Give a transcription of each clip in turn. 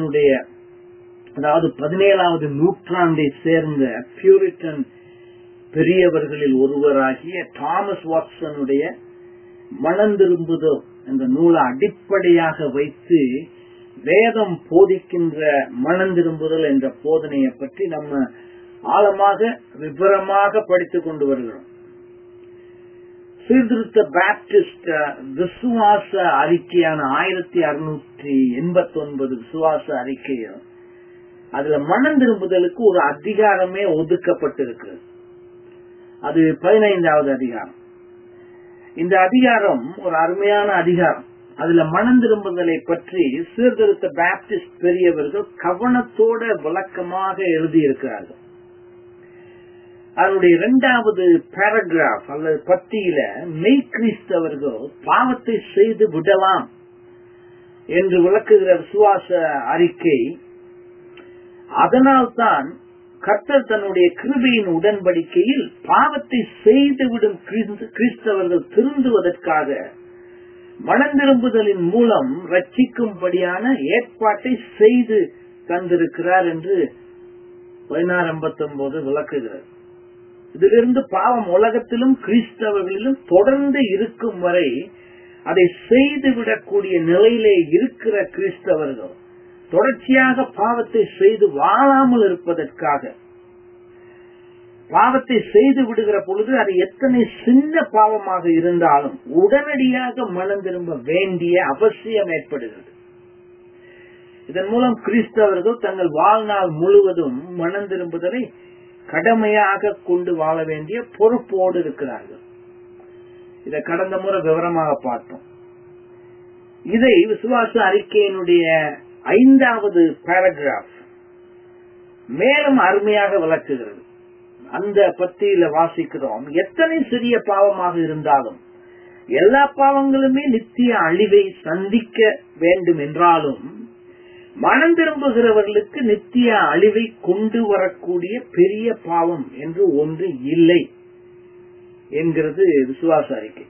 வாட்சனுடைய அதாவது பதினேழாவது நூற்றாண்டை சேர்ந்த பியூரிட்டன் பெரியவர்களில் ஒருவராகிய தாமஸ் வாட்சனுடைய மணந்திரும்புதோ என்ற நூலை அடிப்படையாக வைத்து வேதம் போதிக்கின்ற மணந்திரும்புதல் என்ற போதனையை பற்றி நம்ம ஆழமாக விவரமாக படித்துக் கொண்டு வருகிறோம் சீர்திருத்த பேப்டிஸ்ட் விசுவாச அறிக்கையான ஆயிரத்தி அறுநூற்றி எண்பத்தி ஒன்பது விசுவாச அறிக்கையும் அதுல மனம் திரும்புதலுக்கு ஒரு அதிகாரமே ஒதுக்கப்பட்டிருக்கு அது பதினைந்தாவது அதிகாரம் இந்த அதிகாரம் ஒரு அருமையான அதிகாரம் அதுல மனம் திரும்புதலை பற்றி சீர்திருத்த பேப்டிஸ்ட் பெரியவர்கள் கவனத்தோட விளக்கமாக எழுதியிருக்கிறார்கள் அதனுடைய இரண்டாவது பேராகிராஃப் அல்லது பத்தியில மெய் கிறிஸ்தவர்கள் பாவத்தை செய்து விடலாம் என்று விளக்குகிற விசுவாச அறிக்கை அதனால்தான் கர்த்தர் தன்னுடைய கிருபையின் உடன்படிக்கையில் பாவத்தை செய்துவிடும் கிறிஸ்தவர்கள் திருந்துவதற்காக மனந்திரும்புதலின் மூலம் ரட்சிக்கும்படியான ஏற்பாட்டை செய்து தந்திருக்கிறார் என்று பதினாறு ஐம்பத்தி ஒன்பது விளக்குகிறது இதிலிருந்து பாவம் உலகத்திலும் கிறிஸ்தவர்களிலும் தொடர்ந்து இருக்கும் வரை அதை செய்துவிடக்கூடிய நிலையிலே இருக்கிற கிறிஸ்தவர்கள் தொடர்ச்சியாக பாவத்தை செய்து வாழாமல் இருப்பதற்காக பாவத்தை செய்து விடுகிற பொழுது அது எத்தனை சின்ன பாவமாக இருந்தாலும் உடனடியாக மனம் திரும்ப வேண்டிய அவசியம் ஏற்படுகிறது இதன் மூலம் கிறிஸ்தவர்கள் தங்கள் வாழ்நாள் முழுவதும் மனம் திரும்புதலை கடமையாக கொண்டு வாழ வேண்டிய பொறுப்போடு இருக்கிறார்கள் இதை கடந்த முறை விவரமாக பார்த்தோம் இதை விசுவாச அறிக்கையினுடைய ஐந்தாவது பேராகிராஃப் மேலும் அருமையாக விளக்குகிறது அந்த பத்தியில வாசிக்கிறோம் எத்தனை சிறிய பாவமாக இருந்தாலும் எல்லா பாவங்களுமே நித்திய அழிவை சந்திக்க வேண்டும் என்றாலும் மனம் திரும்புகிறவர்களுக்கு நித்திய அழிவை கொண்டு வரக்கூடிய பெரிய பாவம் என்று ஒன்று இல்லை என்கிறது விசுவாச அறிக்கை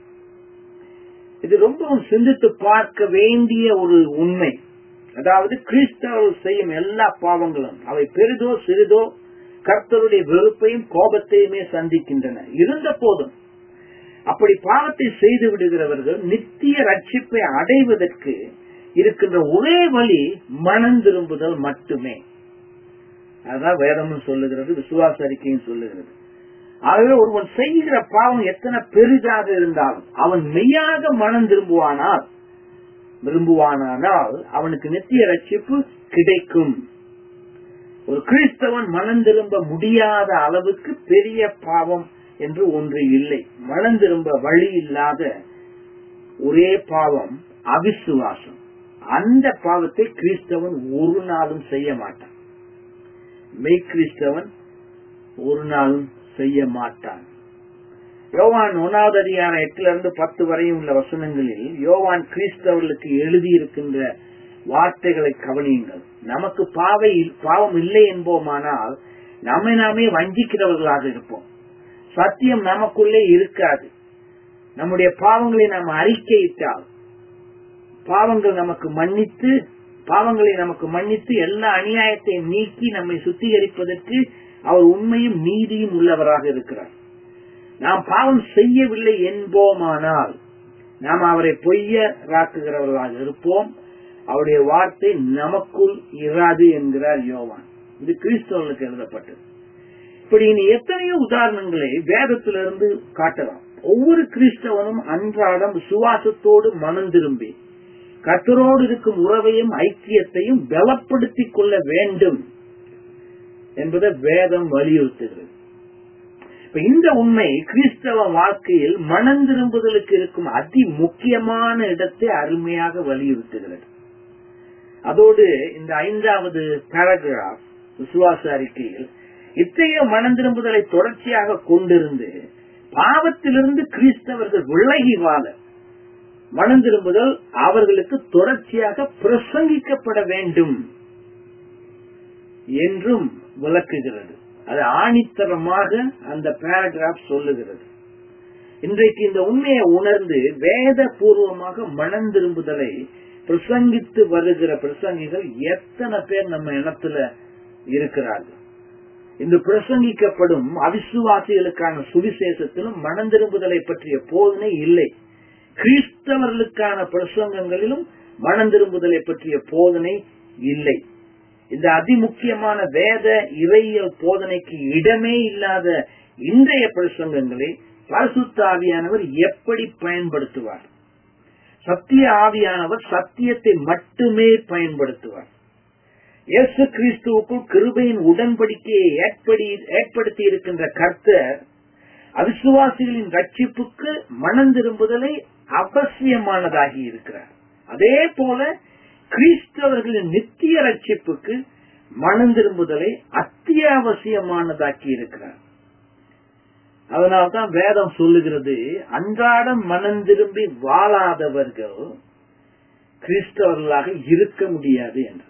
இது ரொம்பவும் சிந்தித்து பார்க்க வேண்டிய ஒரு உண்மை அதாவது கிறிஸ்தவர்கள் செய்யும் எல்லா பாவங்களும் அவை பெரிதோ சிறிதோ கர்த்தருடைய வெறுப்பையும் கோபத்தையுமே சந்திக்கின்றன இருந்த போதும் அப்படி பாவத்தை செய்து விடுகிறவர்கள் நித்திய ரட்சிப்பை அடைவதற்கு இருக்கின்ற ஒரே வழி மனம் திரும்புதல் மட்டுமே அதான் வேதமும் சொல்லுகிறது விசுவாச அறிக்கையும் சொல்லுகிறது ஆகவே ஒருவன் செய்கிற பாவம் எத்தனை பெரிதாக இருந்தாலும் அவன் மெய்யாக மனம் திரும்புவானால் விரும்புவானால் அவனுக்கு நித்திய ரட்சிப்பு கிடைக்கும் ஒரு கிறிஸ்தவன் மனம் திரும்ப முடியாத அளவுக்கு பெரிய பாவம் என்று ஒன்று இல்லை மனம் திரும்ப வழி இல்லாத ஒரே பாவம் அவிசுவாசம் அந்த பாவத்தை கிறிஸ்தவன் ஒரு நாளும் செய்ய மாட்டான் மெய் கிறிஸ்தவன் ஒரு நாளும் செய்ய மாட்டான் யோவான் ஒன்னாவது அதிகாரம் எட்டுல இருந்து பத்து வரையும் உள்ள வசனங்களில் யோவான் கிறிஸ்தவர்களுக்கு எழுதியிருக்கின்ற வார்த்தைகளை கவனியுங்கள் நமக்கு பாவை பாவம் இல்லை என்போமானால் நம்மை நாமே வஞ்சிக்கிறவர்களாக இருப்போம் சத்தியம் நமக்குள்ளே இருக்காது நம்முடைய பாவங்களை நாம் அறிக்கையிட்டால் பாவங்கள் நமக்கு மன்னித்து பாவங்களை நமக்கு மன்னித்து எல்லா அநியாயத்தையும் நீக்கி நம்மை சுத்திகரிப்பதற்கு அவர் உண்மையும் நீதியும் உள்ளவராக இருக்கிறார் நாம் பாவம் செய்யவில்லை என்போமானால் நாம் அவரை பொய்யராக்குகிறவர்களாக இருப்போம் அவருடைய வார்த்தை நமக்குள் இராது என்கிறார் யோவான் இது கிறிஸ்தவர்களுக்கு எழுதப்பட்டது இப்படி இனி எத்தனையோ உதாரணங்களை வேதத்திலிருந்து காட்டலாம் ஒவ்வொரு கிறிஸ்தவனும் அன்றாடம் சுவாசத்தோடு மனம் திரும்பி கத்தரோடு இருக்கும் உறவையும் ஐக்கியத்தையும் பலப்படுத்திக் கொள்ள வேண்டும் என்பதை வேதம் வலியுறுத்துகிறது இப்ப இந்த உண்மை கிறிஸ்தவ வாழ்க்கையில் மனம் திரும்புதலுக்கு இருக்கும் அதி முக்கியமான இடத்தை அருமையாக வலியுறுத்துகிறது அதோடு இந்த ஐந்தாவது பேராகிராஃப் விசுவாச அறிக்கையில் இத்தகைய மனம் திரும்புதலை தொடர்ச்சியாக கொண்டிருந்து பாவத்திலிருந்து கிறிஸ்தவர்கள் விலகி வாழ மனம் திரும்புதல் அவர்களுக்கு தொடர்ச்சியாக பிரசங்கிக்கப்பட வேண்டும் என்றும் விளக்குகிறது அது ஆணித்தரமாக அந்த பேராகிராஃப் சொல்லுகிறது இன்றைக்கு இந்த உண்மையை உணர்ந்து வேத பூர்வமாக மனம் திரும்புதலை பிரசங்கித்து வருகிற பிரசங்கிகள் எத்தனை பேர் நம்ம இனத்துல இருக்கிறார்கள் இந்த பிரசங்கிக்கப்படும் அவிசுவாசிகளுக்கான சுவிசேஷத்திலும் மனம் திரும்புதலை பற்றிய போதனை இல்லை கிறிஸ்தவர்களுக்கான பிரசங்கங்களிலும் மனம் திரும்புதலை பற்றிய போதனை இல்லை இந்த அதிமுக்கியமான வேத இறையியல் போதனைக்கு இடமே இல்லாத இன்றைய பிரசங்கங்களை பரிசுத்த ஆவியானவர் எப்படி பயன்படுத்துவார் சத்திய ஆவியானவர் சத்தியத்தை மட்டுமே பயன்படுத்துவார் இயேசு கிறிஸ்துவுக்குள் கிருபையின் உடன்படிக்கையை ஏற்படி ஏற்படுத்தி இருக்கின்ற கர்த்தர் அவிசுவாசிகளின் ரட்சிப்புக்கு மனம் திரும்புதலை அவசியமானதாகி இருக்கிறார் அதே போல கிறிஸ்தவர்களின் நித்திய ரட்சிப்புக்கு மனம் திரும்புதலை அத்தியாவசியமானதாக்கி இருக்கிறார் அதனால்தான் வேதம் சொல்லுகிறது அன்றாடம் மனம் திரும்பி வாழாதவர்கள் கிறிஸ்தவர்களாக இருக்க முடியாது என்று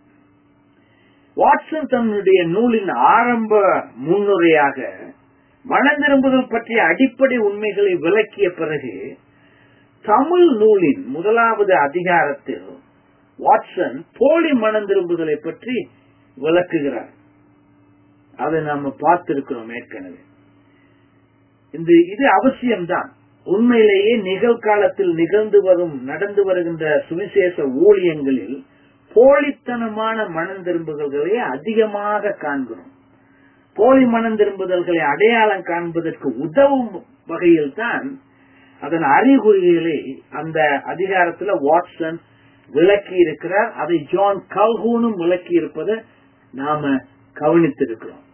வாட்சன் தன்னுடைய நூலின் ஆரம்ப முன்னுரையாக மனம் திரும்புதல் பற்றிய அடிப்படை உண்மைகளை விளக்கிய பிறகு தமிழ் நூலின் முதலாவது அதிகாரத்தில் வாட்சன் போலி மனம் திரும்புதலை பற்றி விளக்குகிறார் அதை நாம பார்த்திருக்கிறோம் ஏற்கனவே இந்த இது அவசியம்தான் உண்மையிலேயே நிகழ்காலத்தில் நிகழ்ந்து வரும் நடந்து வருகின்ற சுவிசேஷ ஊழியங்களில் போலித்தனமான மனம் திரும்புதல்களை அதிகமாக காண்கிறோம் போலி மனம் திரும்புதல்களை அடையாளம் காண்பதற்கு உதவும் வகையில் தான் அதன் அறிகுறிகளை அந்த அதிகாரத்துல வாட்சன் விளக்கி இருக்கிறார் அதை ஜான் கல்ஹூனும் விளக்கி இருப்பதை நாம கவனித்திருக்கிறோம்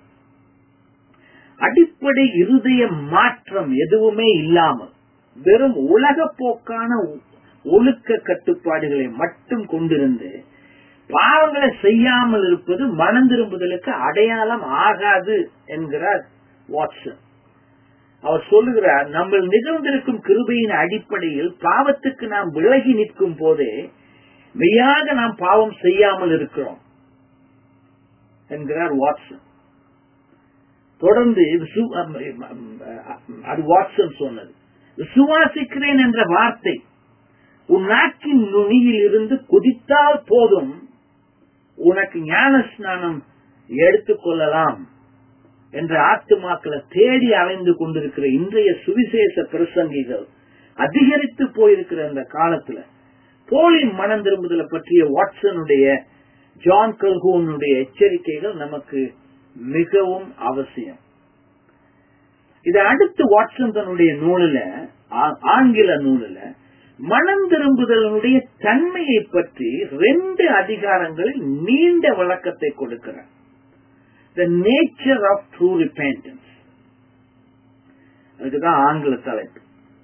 அடிப்படை இருதய மாற்றம் எதுவுமே இல்லாமல் வெறும் உலக போக்கான ஒழுக்க கட்டுப்பாடுகளை மட்டும் கொண்டிருந்து பாவங்களை செய்யாமல் இருப்பது மனம் திரும்புதலுக்கு அடையாளம் ஆகாது என்கிறார் வாட்சன் அவர் சொல்லுகிறார் நம்ம நிகழ்ந்திருக்கும் கிருபையின் அடிப்படையில் பாவத்துக்கு நாம் விலகி நிற்கும் போதே மெய்யாக நாம் பாவம் செய்யாமல் இருக்கிறோம் என்கிறார் வாட்சன் தொடர்ந்து அது வாட்சன் சொன்னது விசுவாசிக்கிறேன் என்ற வார்த்தை உன் நாக்கின் நுனியில் இருந்து குதித்தால் போதும் உனக்கு ஞான ஸ்நானம் எடுத்துக்கொள்ளலாம் என்ற ஆத்துமாக்களை தேடி அலைந்து கொண்டிருக்கிற இன்றைய சுவிசேஷ பிரசங்கிகள் அதிகரித்து போயிருக்கிற இந்த காலத்துல போலி மனம் திரும்புதலை பற்றிய வாட்சனுடைய ஜான் கல்கூனுடைய எச்சரிக்கைகள் நமக்கு மிகவும் அவசியம் இதை அடுத்து வாட்சன் தன்னுடைய நூலில் ஆங்கில நூலில் மனம் திரும்புதலுடைய தன்மையை பற்றி ரெண்டு அதிகாரங்களில் நீண்ட விளக்கத்தை கொடுக்கிறார் the nature of true repentance அதுக்குதான் ஆங்கில தலைப்பு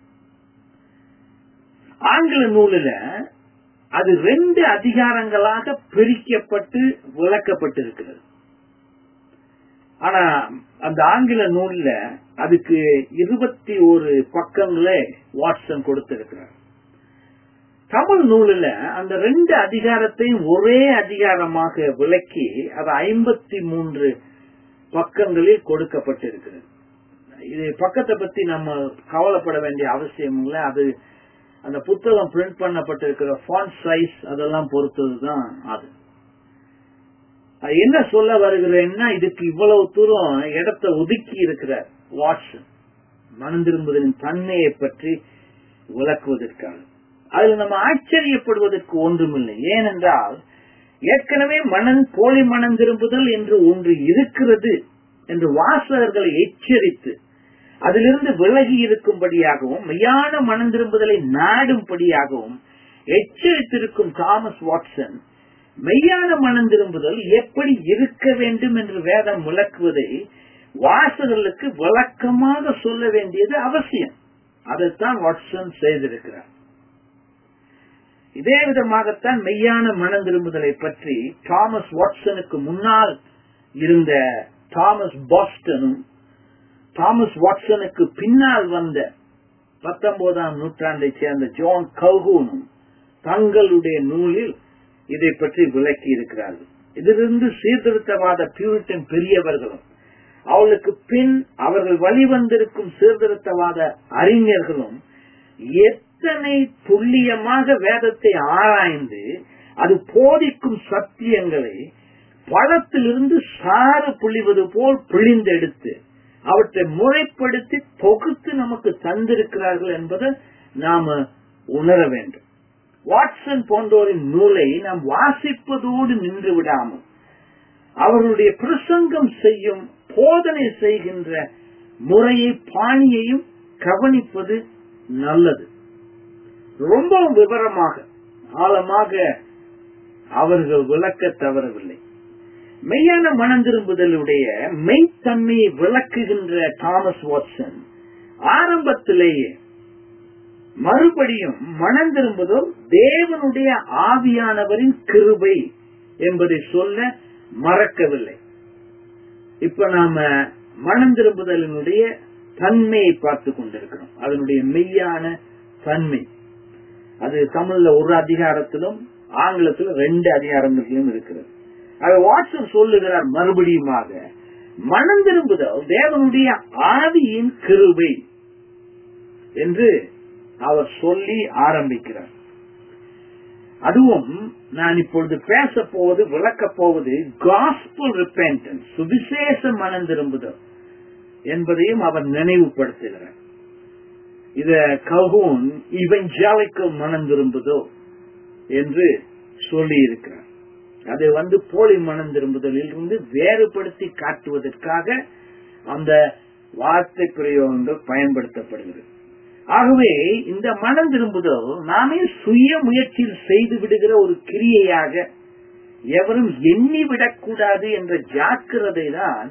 ஆங்கில நூலில் அது ரெண்டு அதிகாரங்களாக பிரிக்கப்பட்டு விளக்கப்பட்டிருக்கிறது ஆனா அந்த ஆங்கில நூல்ல அதுக்கு இருபத்தி ஒரு பக்கங்களே வாட்சன் கொடுத்திருக்கிறார் தமிழ் நூலில் அந்த ரெண்டு அதிகாரத்தையும் ஒரே அதிகாரமாக விளக்கி அது ஐம்பத்தி மூன்று பக்கங்களில் கொடுக்கப்பட்டிருக்கிறது இது பக்கத்தை பத்தி நம்ம கவலைப்பட வேண்டிய அவசியம் இல்லை அது அந்த புத்தகம் பிரிண்ட் பண்ணப்பட்டிருக்கிற ஃபாண்ட் சைஸ் அதெல்லாம் பொறுத்ததுதான் அது என்ன சொல்ல வருகிறேன்னா இதுக்கு இவ்வளவு தூரம் இடத்தை ஒதுக்கி இருக்கிறார் வாட்சன் மனம் திரும்புதலின் தன்மையை பற்றி விளக்குவதற்காக அதுல நம்ம ஆச்சரியப்படுவதற்கு ஒன்றுமில்லை ஏனென்றால் ஏற்கனவே மனம் போலி மனம் திரும்புதல் என்று ஒன்று இருக்கிறது என்று வாசகர்களை எச்சரித்து அதிலிருந்து விலகி இருக்கும்படியாகவும் மெய்யான மனம் திரும்புதலை நாடும்படியாகவும் எச்சரித்திருக்கும் தாமஸ் வாட்சன் மெய்யான மனம் திரும்புதல் எப்படி இருக்க வேண்டும் என்று வேதம் விளக்குவதை வாசகர்களுக்கு விளக்கமாக சொல்ல வேண்டியது அவசியம் அதைத்தான் வாட்சன் செய்திருக்கிறார் இதே விதமாகத்தான் மெய்யான மனம் திரும்புதலை பற்றி தாமஸ் வாட்சனுக்கு முன்னால் இருந்த தாமஸ் பாஸ்டனும் தாமஸ் வாட்சனுக்கு பின்னால் வந்த பத்தொன்பதாம் நூற்றாண்டை சேர்ந்த ஜான் கல்கூனும் தங்களுடைய நூலில் இதை பற்றி விளக்கி இருக்கிறார்கள் இதிலிருந்து சீர்திருத்தவாத பியூரிட்டன் பெரியவர்களும் அவளுக்கு பின் அவர்கள் வழிவந்திருக்கும் சீர்திருத்தவாத அறிஞர்களும் அத்தனை துல்லியமாக வேதத்தை ஆராய்ந்து அது போதிக்கும் சத்தியங்களை பழத்திலிருந்து சாறு புழிவது போல் பிழிந்தெடுத்து அவற்றை முறைப்படுத்தி தொகுத்து நமக்கு தந்திருக்கிறார்கள் என்பதை நாம உணர வேண்டும் வாட்சன் போன்றோரின் நூலை நாம் வாசிப்பதோடு நின்று விடாமல் அவர்களுடைய பிரசங்கம் செய்யும் போதனை செய்கின்ற முறையை பாணியையும் கவனிப்பது நல்லது ரொம்ப விவரமாக ஆழமாக அவர்கள் விளக்க தவறவில்லை மெய்யான மனம் திரும்புதலுடைய மெய்த்தன்மையை விளக்குகின்ற தாமஸ் வாட்சன் ஆரம்பத்திலேயே மறுபடியும் மனம் திரும்புதல் தேவனுடைய ஆவியானவரின் கிருபை என்பதை சொல்ல மறக்கவில்லை இப்ப நாம மனம் திரும்புதலினுடைய தன்மையை பார்த்து கொண்டிருக்கிறோம் அதனுடைய மெய்யான தன்மை அது தமிழ்ல ஒரு அதிகாரத்திலும் ஆங்கிலத்திலும் ரெண்டு அதிகாரங்களிலும் இருக்கிறது அது வாட்சன் சொல்லுகிறார் மறுபடியுமாக மனம் திரும்புதல் தேவனுடைய ஆவியின் கிருபை என்று அவர் சொல்லி ஆரம்பிக்கிறார் அதுவும் நான் இப்பொழுது பேச போவது விளக்கப் போவது காஸ்பல் ரிப்பேண்டன்ஸ் சுவிசேஷ மனம் திரும்புதல் என்பதையும் அவர் நினைவுபடுத்துகிறார் இத கவுன் இவெஞ்சாலிக்கல் மனம் திரும்புதோ என்று சொல்லி இருக்கிறார் அது வந்து போலி மனம் திரும்புதலில் இருந்து வேறுபடுத்தி காட்டுவதற்காக அந்த வார்த்தை பிரயோகங்கள் பயன்படுத்தப்படுகிறது ஆகவே இந்த மனம் திரும்புதல் நாமே சுய முயற்சியில் செய்து விடுகிற ஒரு கிரியையாக எவரும் எண்ணி விடக்கூடாது என்ற ஜாக்கிரதை தான்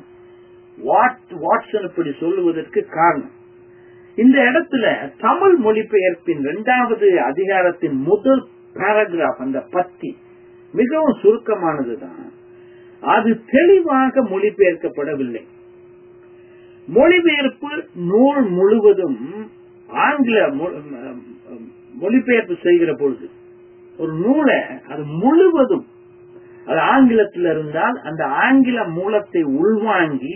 வாட்சன் இப்படி சொல்லுவதற்கு காரணம் இந்த இடத்துல தமிழ் மொழிபெயர்ப்பின் இரண்டாவது அதிகாரத்தின் முதல் பேராகிராஃப் அந்த பத்தி மிகவும் சுருக்கமானதுதான் அது தெளிவாக மொழிபெயர்க்கப்படவில்லை மொழிபெயர்ப்பு நூல் முழுவதும் ஆங்கில மொழிபெயர்ப்பு செய்கிற பொழுது ஒரு நூலை அது முழுவதும் அது ஆங்கிலத்தில் இருந்தால் அந்த ஆங்கில மூலத்தை உள்வாங்கி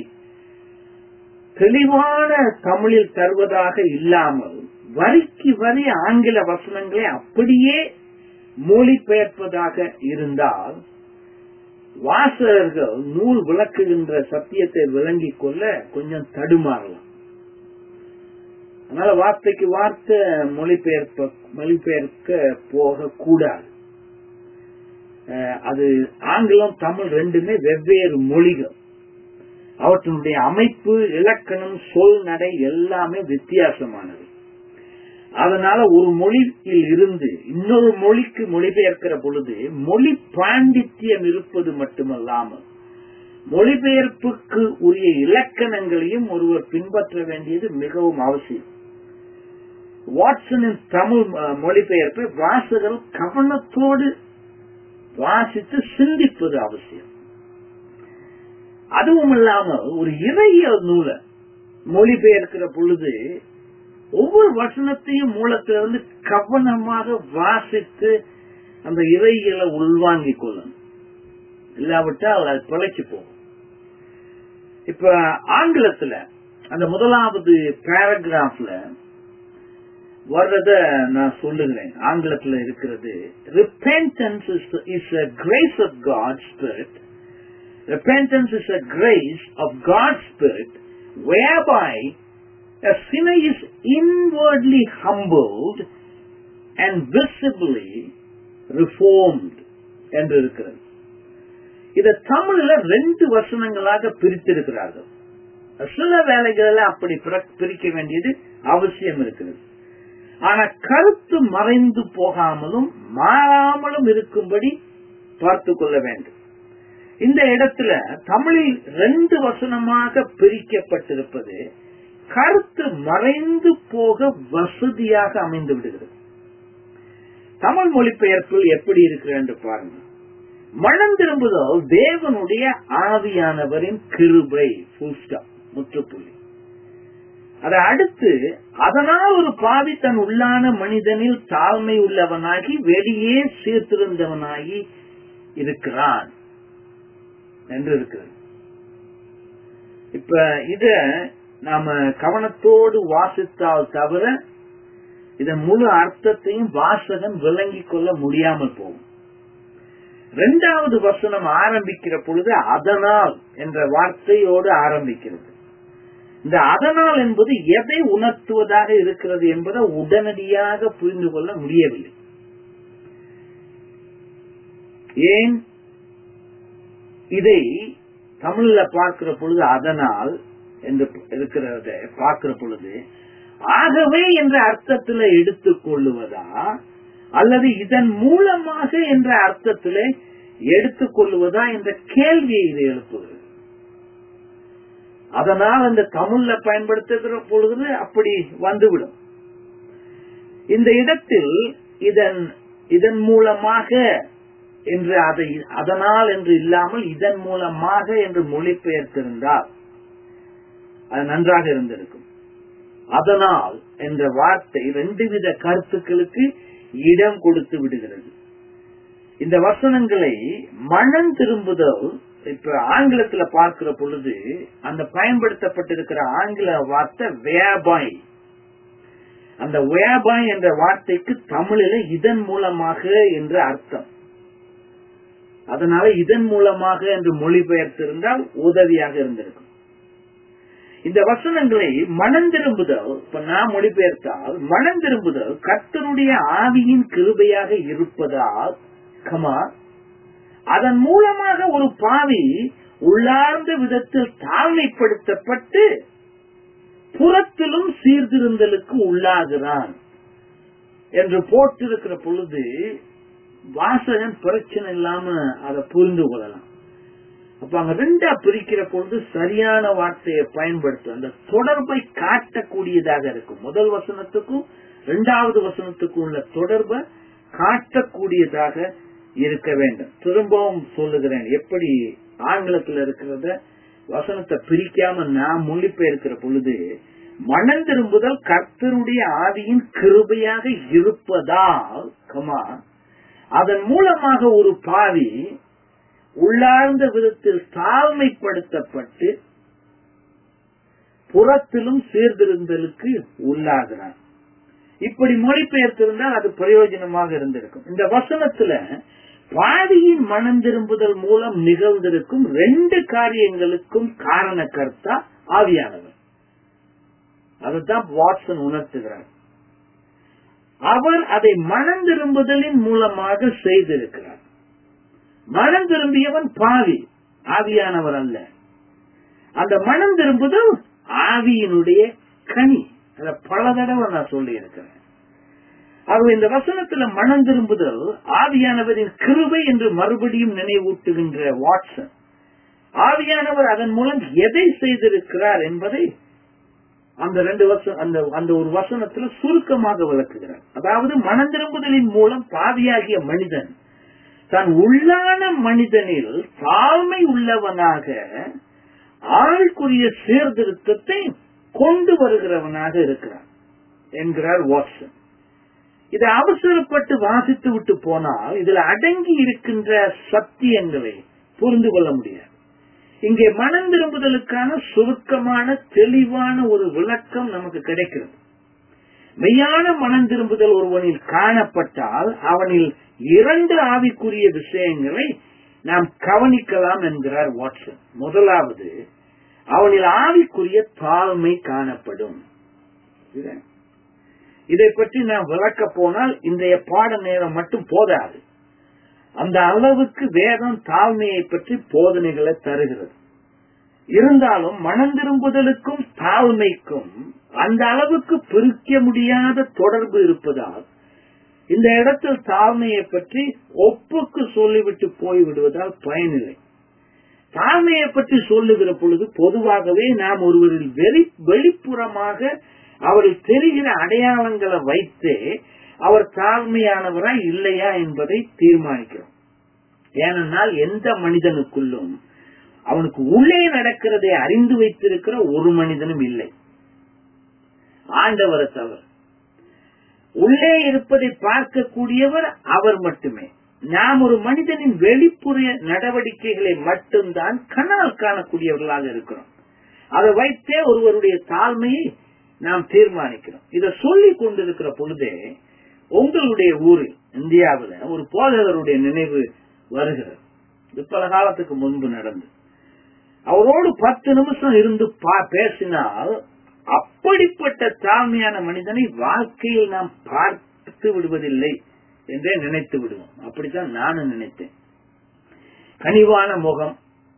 தெளிவான தமிழில் தருவதாக இல்லாமல் வரிக்கு வரி ஆங்கில வசனங்களை அப்படியே மொழிபெயர்ப்பதாக இருந்தால் வாசகர்கள் நூல் விளக்குகின்ற சத்தியத்தை விளங்கிக் கொள்ள கொஞ்சம் தடுமாறலாம் அதனால வார்த்தைக்கு வார்த்தை மொழிபெயர்ப்ப மொழிபெயர்க்க போக கூடாது அது ஆங்கிலம் தமிழ் ரெண்டுமே வெவ்வேறு மொழிகள் அவற்றினுடைய அமைப்பு இலக்கணம் சொல் நடை எல்லாமே வித்தியாசமானது அதனால ஒரு மொழியில் இருந்து இன்னொரு மொழிக்கு மொழிபெயர்க்கிற பொழுது மொழி பாண்டித்யம் இருப்பது மட்டுமல்லாமல் மொழிபெயர்ப்புக்கு உரிய இலக்கணங்களையும் ஒருவர் பின்பற்ற வேண்டியது மிகவும் அவசியம் வாட்சனின் தமிழ் மொழிபெயர்ப்பை வாசகர் கவனத்தோடு வாசித்து சிந்திப்பது அவசியம் அதுவும் இல்லாமல் ஒரு இறையியல் நூலை மொழிபெயர்க்கிற பொழுது ஒவ்வொரு வசனத்தையும் மூலத்திலிருந்து கவனமாக வாசித்து அந்த இறையியலை உள்வாங்கிக் கொள்ளணும் இல்லாவிட்டால் அது பிழைச்சு போகும் இப்ப ஆங்கிலத்துல அந்த முதலாவது பேராகிராஃப்ல வர்றத நான் சொல்லுகிறேன் ஆங்கிலத்துல இருக்கிறது repentance is a grace of God spirit repentance is a grace of God's Spirit whereby a sinner is inwardly humbled and visibly reformed என்று இருக்கிறது இத தமிழ்ல ரெண்டு வசனங்களாக பிரித்திருக்கிறார்கள் சில வேலைகளில் அப்படி பிரிக்க வேண்டியது அவசியம் இருக்கிறது ஆனா கருத்து மறைந்து போகாமலும் மாறாமலும் இருக்கும்படி பார்த்து கொள்ள வேண்டும் இந்த இடத்துல தமிழில் ரெண்டு வசனமாக பிரிக்கப்பட்டிருப்பது கருத்து மறைந்து போக வசதியாக அமைந்து விடுகிறது தமிழ் மொழிபெயர்ப்பில் எப்படி இருக்கிறது என்று பாருங்க மனம் திரும்புதல் தேவனுடைய ஆவியானவரின் கிருபை முற்றுப்புள்ளி அதை அடுத்து அதனால் ஒரு பாவி தன் உள்ளான மனிதனில் தாழ்மை உள்ளவனாகி வெளியே சீர்திருந்தவனாகி இருக்கிறான் என்று இருக்கிறது இப்ப இத நாம கவனத்தோடு வாசித்தால் தவிர இதன் முழு அர்த்தத்தையும் வாசகன் விளங்கிக் கொள்ள முடியாமல் போகும் இரண்டாவது வசனம் ஆரம்பிக்கிற பொழுது அதனால் என்ற வார்த்தையோடு ஆரம்பிக்கிறது இந்த அதனால் என்பது எதை உணர்த்துவதாக இருக்கிறது என்பதை உடனடியாக புரிந்து கொள்ள முடியவில்லை ஏன் இதை தமிழ்ல பார்க்கிற பொழுது அதனால் என்று இருக்கிறத பார்க்கிற பொழுது ஆகவே என்ற அர்த்தத்தில் எடுத்துக் கொள்ளுவதா அல்லது இதன் மூலமாக என்ற அர்த்தத்தில் எடுத்துக் கொள்ளுவதா என்ற கேள்வியை இது எழுப்புகிறது அதனால் அந்த தமிழ்ல பயன்படுத்துகிற பொழுது அப்படி வந்துவிடும் இந்த இடத்தில் இதன் இதன் மூலமாக என்று அதை அதனால் என்று இல்லாமல் இதன் மூலமாக என்று மொழிபெயர்த்திருந்தால் அது நன்றாக இருந்திருக்கும் அதனால் என்ற வார்த்தை ரெண்டு வித கருத்துக்களுக்கு இடம் கொடுத்து விடுகிறது இந்த வசனங்களை மனம் திரும்புதல் இப்ப ஆங்கிலத்துல பார்க்கிற பொழுது அந்த பயன்படுத்தப்பட்டிருக்கிற ஆங்கில வார்த்தை வேபாய் அந்த வேபாய் என்ற வார்த்தைக்கு தமிழில இதன் மூலமாக என்று அர்த்தம் அதனால இதன் மூலமாக என்று மொழிபெயர்த்திருந்தால் உதவியாக இருந்திருக்கும் இந்த வசனங்களை மனம் திரும்புதல் இப்ப நான் மொழிபெயர்த்தால் மனம் திரும்புதல் கர்த்தருடைய ஆவியின் கிருபையாக இருப்பதால் கமா அதன் மூலமாக ஒரு பாவி உள்ளார்ந்த விதத்தில் தாழ்மைப்படுத்தப்பட்டு புறத்திலும் சீர்திருந்தலுக்கு உள்ளாகிறான் என்று போட்டிருக்கிற பொழுது வாசகன் பிரச்சனை இல்லாம அதை புரிந்து கொள்ளலாம் அப்ப அங்க ரெண்டா பிரிக்கிற பொழுது சரியான வார்த்தையை பயன்படுத்தும் அந்த தொடர்பை காட்டக்கூடியதாக இருக்கும் முதல் வசனத்துக்கும் இரண்டாவது வசனத்துக்கும் உள்ள தொடர்பை காட்டக்கூடியதாக இருக்க வேண்டும் திரும்பவும் சொல்லுகிறேன் எப்படி ஆங்கிலத்தில் இருக்கிறத வசனத்தை பிரிக்காம நான் மொழிபெயர்க்கிற பொழுது மனம் திரும்புதல் கர்த்தருடைய ஆவியின் கிருபையாக இருப்பதால் கமா அதன் மூலமாக ஒரு பாவி உள்ளார்ந்த விதத்தில் தாழ்மைப்படுத்தப்பட்டு புறத்திலும் சீர்திருந்தலுக்கு உள்ளாகிறான் இப்படி மொழிபெயர்த்திருந்தால் அது பிரயோஜனமாக இருந்திருக்கும் இந்த வசனத்துல பாதியின் மனம் திரும்புதல் மூலம் நிகழ்ந்திருக்கும் ரெண்டு காரியங்களுக்கும் காரண கர்த்தா ஆவியானவர் அதுதான் வாட்சன் உணர்த்துகிறார் அவர் அதை மனம் திரும்புதலின் மூலமாக செய்திருக்கிறார் மனம் திரும்பியவன் பாவி ஆவியானவர் அல்ல அந்த மனம் திரும்புதல் ஆவியினுடைய கனி அத பல தடவை நான் சொல்லி இருக்கிறேன் ஆகவே இந்த வசனத்துல மனம் திரும்புதல் ஆவியானவரின் கிருபை என்று மறுபடியும் நினைவூட்டுகின்ற வாட்சன் ஆவியானவர் அதன் மூலம் எதை செய்திருக்கிறார் என்பதை அந்த ரெண்டு வருஷம் அந்த அந்த ஒரு வசனத்துல சுருக்கமாக விளக்குகிறார் அதாவது மனம் திரும்புதலின் மூலம் பாவியாகிய மனிதன் தன் உள்ளான மனிதனில் தாழ்மை உள்ளவனாக ஆளுக்குரிய சீர்திருத்தத்தை கொண்டு வருகிறவனாக இருக்கிறான் என்கிறார் வாட்சன் இதை அவசரப்பட்டு வாசித்து விட்டு போனால் இதுல அடங்கி இருக்கின்ற சத்தியங்களை புரிந்து கொள்ள முடியாது இங்கே மனம் திரும்புதலுக்கான சுருக்கமான தெளிவான ஒரு விளக்கம் நமக்கு கிடைக்கிறது மெய்யான மனம் திரும்புதல் ஒருவனில் காணப்பட்டால் அவனில் இரண்டு ஆவிக்குரிய விஷயங்களை நாம் கவனிக்கலாம் என்கிறார் வாட்சன் முதலாவது அவனில் ஆவிக்குரிய தாழ்மை காணப்படும் இதை பற்றி நாம் விளக்க போனால் இன்றைய பாட நேரம் மட்டும் போதாது அந்த அளவுக்கு வேதம் தாழ்மையை பற்றி போதனைகளை தருகிறது இருந்தாலும் மனம் திரும்புதலுக்கும் தாழ்மைக்கும் அந்த அளவுக்கு பிரிக்க முடியாத தொடர்பு இருப்பதால் இந்த இடத்தில் தாழ்மையை பற்றி ஒப்புக்கு சொல்லிவிட்டு போய்விடுவதால் பயனில்லை தாழ்மையை பற்றி சொல்லுகிற பொழுது பொதுவாகவே நாம் ஒருவரில் வெளி வெளிப்புறமாக அவரில் தெரிகிற அடையாளங்களை வைத்து அவர் தாழ்மையானவரா இல்லையா என்பதை தீர்மானிக்கிறோம் ஏனென்றால் எந்த மனிதனுக்குள்ளும் அவனுக்கு உள்ளே நடக்கிறதை அறிந்து வைத்திருக்கிற ஒரு மனிதனும் இல்லை ஆண்டவரை தவிர உள்ளே இருப்பதை பார்க்கக்கூடியவர் அவர் மட்டுமே நாம் ஒரு மனிதனின் வெளிப்புற நடவடிக்கைகளை மட்டும்தான் கண்ணால் காணக்கூடியவர்களாக இருக்கிறோம் அதை வைத்தே ஒருவருடைய தாழ்மையை நாம் தீர்மானிக்கிறோம் இத சொல்லிக் கொண்டிருக்கிற பொழுதே உங்களுடைய ஊரில் இந்தியாவில் ஒரு போதகருடைய நினைவு வருகிறது இது பல காலத்துக்கு முன்பு நடந்து அவரோடு பத்து நிமிஷம் இருந்து பேசினால் அப்படிப்பட்ட தாழ்மையான மனிதனை வாழ்க்கையில் நாம் பார்த்து விடுவதில்லை என்றே நினைத்து விடுவோம் அப்படித்தான் நானும் நினைத்தேன் கனிவான முகம்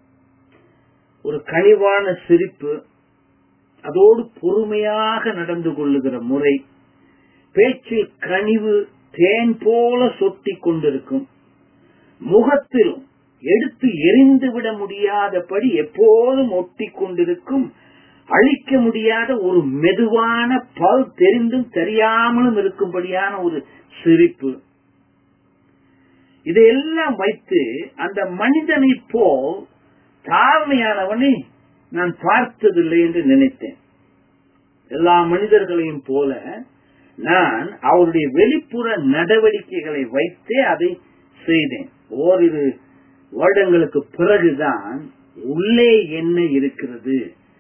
ஒரு கனிவான சிரிப்பு அதோடு பொறுமையாக நடந்து கொள்ளுகிற முறை பேச்சில் கனிவு தேன் போல சொட்டி கொண்டிருக்கும் முகத்திலும் எடுத்து எரிந்து விட முடியாதபடி எப்போதும் ஒட்டி கொண்டிருக்கும் அழிக்க முடியாத ஒரு மெதுவான பல் தெரிந்தும் தெரியாமலும் இருக்கும்படியான ஒரு சிரிப்பு இதையெல்லாம் வைத்து அந்த மனிதனை போல் தாழ்மையானவனை நான் பார்த்ததில்லை என்று நினைத்தேன் எல்லா மனிதர்களையும் போல நான் அவருடைய வெளிப்புற நடவடிக்கைகளை வைத்தே அதை செய்தேன் ஓரிரு வருடங்களுக்கு பிறகுதான் உள்ளே என்ன இருக்கிறது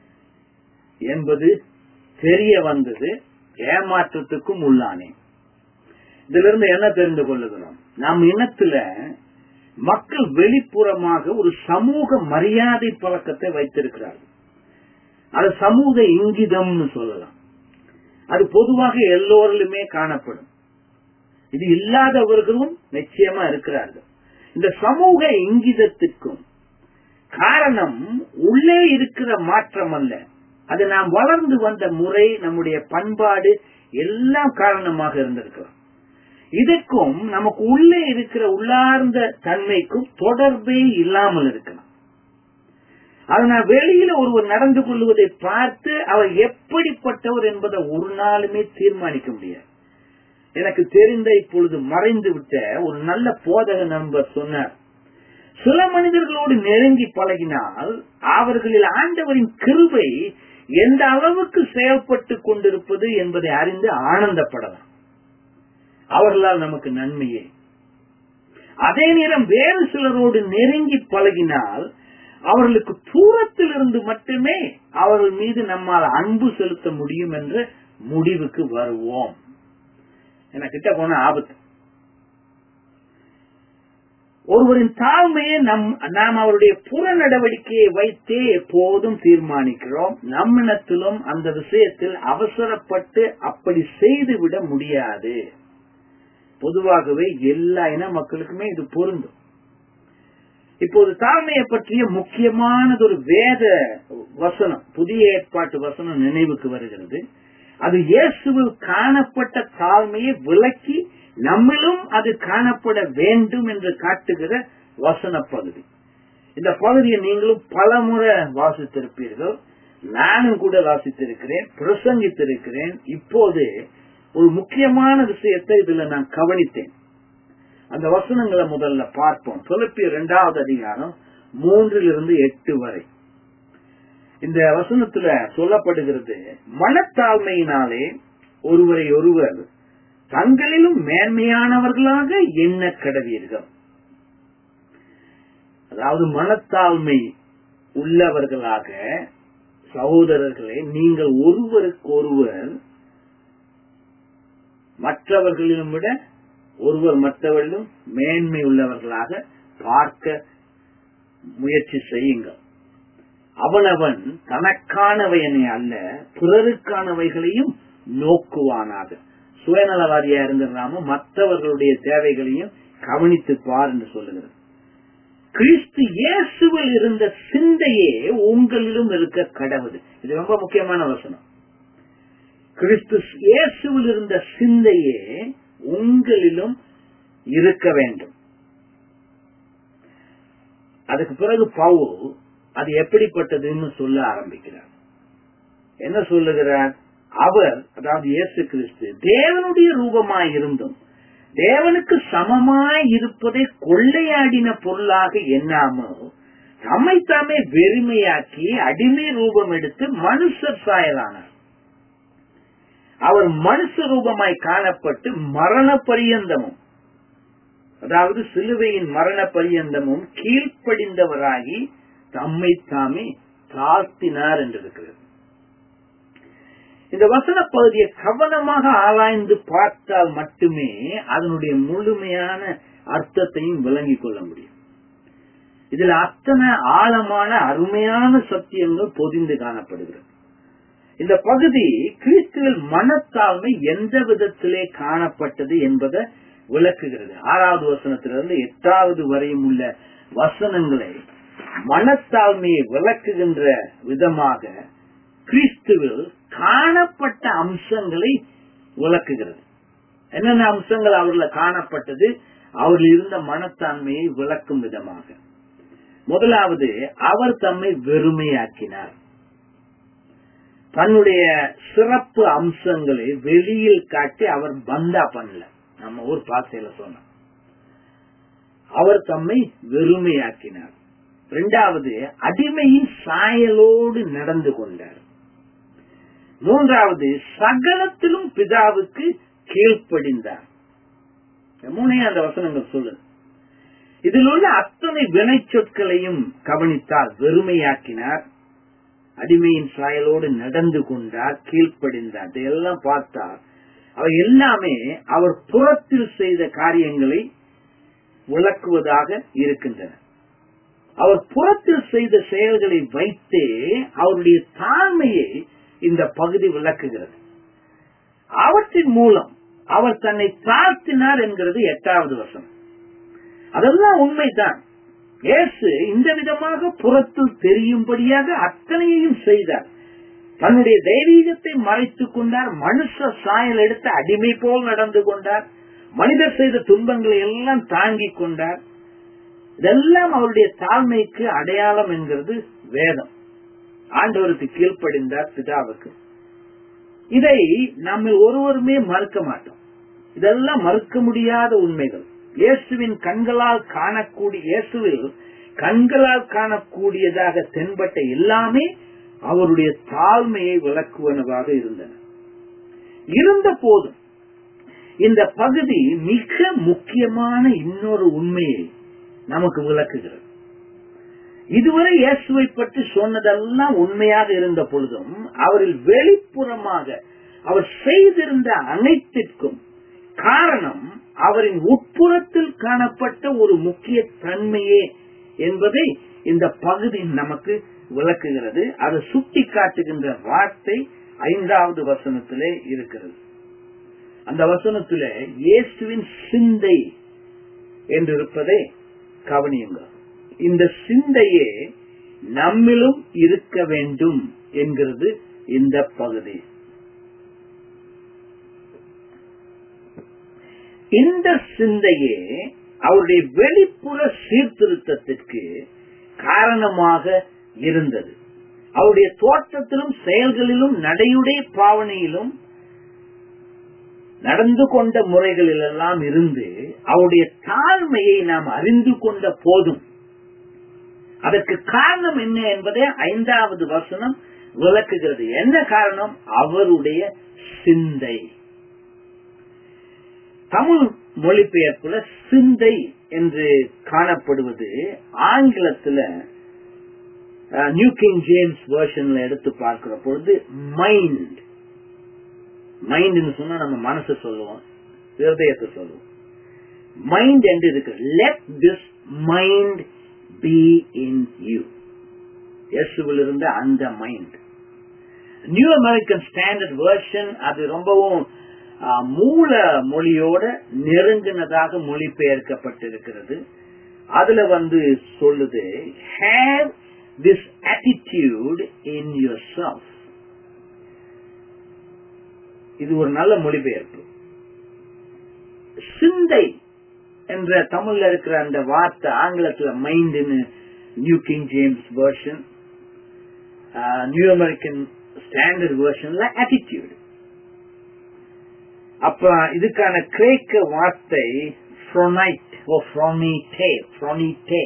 என்பது தெரிய வந்தது ஏமாற்றத்துக்கும் உள்ளானேன் இதிலிருந்து என்ன தெரிந்து கொள்ளுகிறோம் நம் இனத்துல மக்கள் வெளிப்புறமாக ஒரு சமூக மரியாதை பழக்கத்தை வைத்திருக்கிறார்கள் அது சமூக இங்கிதம்னு சொல்லலாம் அது பொதுவாக எல்லோரிலுமே காணப்படும் இது இல்லாதவர்களும் நிச்சயமா இருக்கிறார்கள் இந்த சமூக இங்கிதத்திற்கும் காரணம் உள்ளே இருக்கிற மாற்றம் அல்ல அது நாம் வளர்ந்து வந்த முறை நம்முடைய பண்பாடு எல்லாம் காரணமாக இருந்திருக்கலாம் இதற்கும் நமக்கு உள்ளே இருக்கிற உள்ளார்ந்த தன்மைக்கும் தொடர்பே இல்லாமல் இருக்கலாம் அதனால் வெளியில ஒருவர் நடந்து கொள்வதை பார்த்து அவர் எப்படிப்பட்டவர் என்பதை ஒரு நாளுமே தீர்மானிக்க முடியாது எனக்கு தெரிந்த இப்பொழுது மறைந்து விட்ட ஒரு நல்ல போதக நண்பர் சொன்னார் சில மனிதர்களோடு நெருங்கி பழகினால் அவர்களில் ஆண்டவரின் கிருபை எந்த அளவுக்கு செயல்பட்டு கொண்டிருப்பது என்பதை அறிந்து ஆனந்தப்படலாம் அவர்களால் நமக்கு நன்மையே அதே நேரம் வேறு சிலரோடு நெருங்கி பழகினால் அவர்களுக்கு தூரத்தில் இருந்து மட்டுமே அவர்கள் மீது நம்மால் அன்பு செலுத்த முடியும் என்ற முடிவுக்கு வருவோம் என கிட்ட போன ஆபத்து ஒருவரின் தாழ்மையை நம் நாம் அவருடைய புற நடவடிக்கையை வைத்தே எப்போதும் தீர்மானிக்கிறோம் நம்மிடத்திலும் அந்த விஷயத்தில் அவசரப்பட்டு அப்படி செய்துவிட முடியாது பொதுவாகவே எல்லா இன மக்களுக்குமே இது பொருந்தும் இப்போது தாழ்மையை பற்றிய முக்கியமானது ஒரு வேத வசனம் புதிய ஏற்பாட்டு வசனம் நினைவுக்கு வருகிறது அது இயேசுவில் காணப்பட்ட தாழ்மையை விளக்கி நம்மிலும் அது காணப்பட வேண்டும் என்று காட்டுகிற வசன பகுதி இந்த பகுதியை நீங்களும் பலமுறை வாசித்திருப்பீர்கள் நானும் கூட வாசித்திருக்கிறேன் பிரசங்கித்திருக்கிறேன் இப்போது ஒரு முக்கியமான விஷயத்தை இதுல நான் கவனித்தேன் அந்த வசனங்களை முதல்ல பார்ப்போம் பிலிப்பிய இரண்டாவது அதிகாரம் மூன்றிலிருந்து எட்டு வரை இந்த வசனத்துல சொல்லப்படுகிறது மனத்தாழ்மையினாலே ஒருவரை ஒருவர் தங்களிலும் மேன்மையானவர்களாக எண்ண கடவீர்கள் அதாவது மனத்தாழ்மை உள்ளவர்களாக சகோதரர்களே நீங்கள் ஒருவருக்கு ஒருவர் மற்றவர்களிலும் விட ஒருவர் மற்றவர்களும் மேன்மை உள்ளவர்களாக பார்க்க முயற்சி செய்யுங்கள் அவனவன் தனக்கானவையனை அல்ல பிறருக்கானவைகளையும் நோக்குவானாக சுயநலவாதியா இருந்திருந்தாம மற்றவர்களுடைய தேவைகளையும் கவனித்து பார் என்று சொல்லுகிறது கிறிஸ்து இயேசுவில் இருந்த சிந்தையே உங்களிலும் இருக்க கடவுது இது ரொம்ப முக்கியமான வசனம் கிறிஸ்து இயேசுவில் இருந்த சிந்தையே உங்களிலும் இருக்க வேண்டும் அதுக்கு பிறகு பவுல் அது எப்படிப்பட்டதுன்னு சொல்ல ஆரம்பிக்கிறார் என்ன சொல்லுகிறார் அவர் அதாவது இயேசு கிறிஸ்து தேவனுடைய ரூபமாய் இருந்தும் தேவனுக்கு சமமாய் இருப்பதை கொள்ளையாடின பொருளாக எண்ணாமல் தம்மை தாமே வெறுமையாக்கி அடிமை ரூபம் எடுத்து மனுஷர் சாயலானார் அவர் மனுஷ ரூபமாய் காணப்பட்டு மரண பரியந்தமும் அதாவது சிலுவையின் மரண பரியந்தமும் கீழ்ப்படிந்தவராகி தம்மை தாமே தாழ்த்தினார் என்று இருக்கிறது இந்த வசன பகுதியை கவனமாக ஆராய்ந்து பார்த்தால் மட்டுமே அதனுடைய முழுமையான அர்த்தத்தையும் விளங்கிக் கொள்ள முடியும் இதுல அத்தனை ஆழமான அருமையான சத்தியங்கள் பொதிந்து காணப்படுகிறது இந்த பகுதி கிறிஸ்துவில் மனத்தாழ்மை எந்த விதத்திலே காணப்பட்டது என்பதை விளக்குகிறது ஆறாவது வசனத்திலிருந்து எட்டாவது வரையும் உள்ள வசனங்களை மனத்தாழ்மையை விளக்குகின்ற விதமாக கிறிஸ்துவில் காணப்பட்ட அம்சங்களை விளக்குகிறது என்னென்ன அம்சங்கள் அவர்ல காணப்பட்டது அவரில் இருந்த மனத்தாண்மையை விளக்கும் விதமாக முதலாவது அவர் தம்மை வெறுமையாக்கினார் தன்னுடைய சிறப்பு அம்சங்களை வெளியில் காட்டி அவர் பந்தா பண்ணல நம்ம ஊர் பாசையில சொன்னோம் அவர் தம்மை வெறுமையாக்கினார் இரண்டாவது அடிமையின் சாயலோடு நடந்து கொண்டார் மூன்றாவது சகலத்திலும் பிதாவுக்கு கீழ்ப்படிந்தார் மூணே அந்த வசனங்கள் சொல்லுது இதில் உள்ள அத்தனை வினை சொற்களையும் கவனித்தால் வெறுமையாக்கினார் அடிமையின் சாயலோடு நடந்து கொண்டார் கீழ்ப்படிந்தார் இதையெல்லாம் பார்த்தால் அவை எல்லாமே அவர் புறத்தில் செய்த காரியங்களை விளக்குவதாக இருக்கின்றன அவர் புறத்தில் செய்த செயல்களை வைத்தே அவருடைய தாழ்மையை இந்த பகுதி விளக்குகிறது அவற்றின் மூலம் அவர் தன்னை தாழ்த்தினார் என்கிறது எட்டாவது வசனம் அதெல்லாம் உண்மைதான் இயேசு இந்த விதமாக புறத்தில் தெரியும்படியாக அத்தனையையும் செய்தார் தன்னுடைய தெய்வீகத்தை மறைத்துக் கொண்டார் மனுஷ சாயல் எடுத்து அடிமை போல் நடந்து கொண்டார் மனிதர் செய்த துன்பங்களை எல்லாம் தாங்கிக் கொண்டார் இதெல்லாம் அவருடைய தாழ்மைக்கு அடையாளம் என்கிறது வேதம் ஆண்டவருக்கு கீழ்ப்படிந்தார் பிதாவுக்கு இதை நம்ம ஒருவருமே மறுக்க மாட்டோம் இதெல்லாம் மறுக்க முடியாத உண்மைகள் இயேசுவின் கண்களால் காணக்கூடிய இயேசுவில் கண்களால் காணக்கூடியதாக தென்பட்ட எல்லாமே அவருடைய தாழ்மையை விளக்குவனவாக இருந்தன இருந்த போதும் இந்த பகுதி மிக முக்கியமான இன்னொரு உண்மையை நமக்கு விளக்குகிறது இதுவரை இயேசுவை பற்றி சொன்னதெல்லாம் உண்மையாக இருந்த பொழுதும் அவரில் வெளிப்புறமாக அவர் செய்திருந்த அனைத்திற்கும் காரணம் அவரின் உட்புறத்தில் காணப்பட்ட ஒரு முக்கிய தன்மையே என்பதை இந்த பகுதி நமக்கு விளக்குகிறது அதை சுட்டி காட்டுகின்ற வார்த்தை ஐந்தாவது வசனத்திலே இருக்கிறது அந்த வசனத்திலே இயேசுவின் சிந்தை என்று இருப்பதை கவனியுங்கள் இந்த சிந்தையே நம்மிலும் இருக்க வேண்டும் என்கிறது இந்த பகுதி இந்த சிந்தையே அவருடைய வெளிப்புற சீர்திருத்தத்திற்கு காரணமாக இருந்தது அவருடைய தோற்றத்திலும் செயல்களிலும் நடையுடைய பாவனையிலும் நடந்து கொண்ட முறைகளிலெல்லாம் இருந்து அவருடைய தாழ்மையை நாம் அறிந்து கொண்ட போதும் அதற்கு காரணம் என்ன என்பதை ஐந்தாவது வசனம் விளக்குகிறது என்ன காரணம் அவருடைய சிந்தை தமிழ் மொழிபெயர்ப்புல சிந்தை என்று காணப்படுவது ஆங்கிலத்துல நியூ கிங் ஜேம்ஸ் வேர்ஷன்ல எடுத்து பார்க்கிற பொழுது மைண்ட் மைண்ட்னு சொன்னா நம்ம மனசு சொல்லுவோம் ஹிருதயத்தை சொல்லுவோம் மைண்ட் என்று இருக்கு let this mind be in you இயேசுவில் இருந்த அந்த mind New American Standard Version அது ரொம்பவும் மூல மொழியோட நெருங்கினதாக மொழிபெயர்க்கப்பட்டிருக்கிறது அதுல வந்து சொல்லுது have this attitude in yourself இது ஒரு நல்ல மொழிபெயர்ப்பு சிந்தை என்ற தமிழ்ல இருக்கிற அந்த வார்த்தை ஆங்கிலத்துல mind New King James Version New American Standard வேர்ஷன்ல attitude அப்ப இதுக்கான கிரேக்க வார்த்தை ஃப்ரோனைட் ஓ ஃப்ரோனிட்டே ஃப்ரோனிட்டே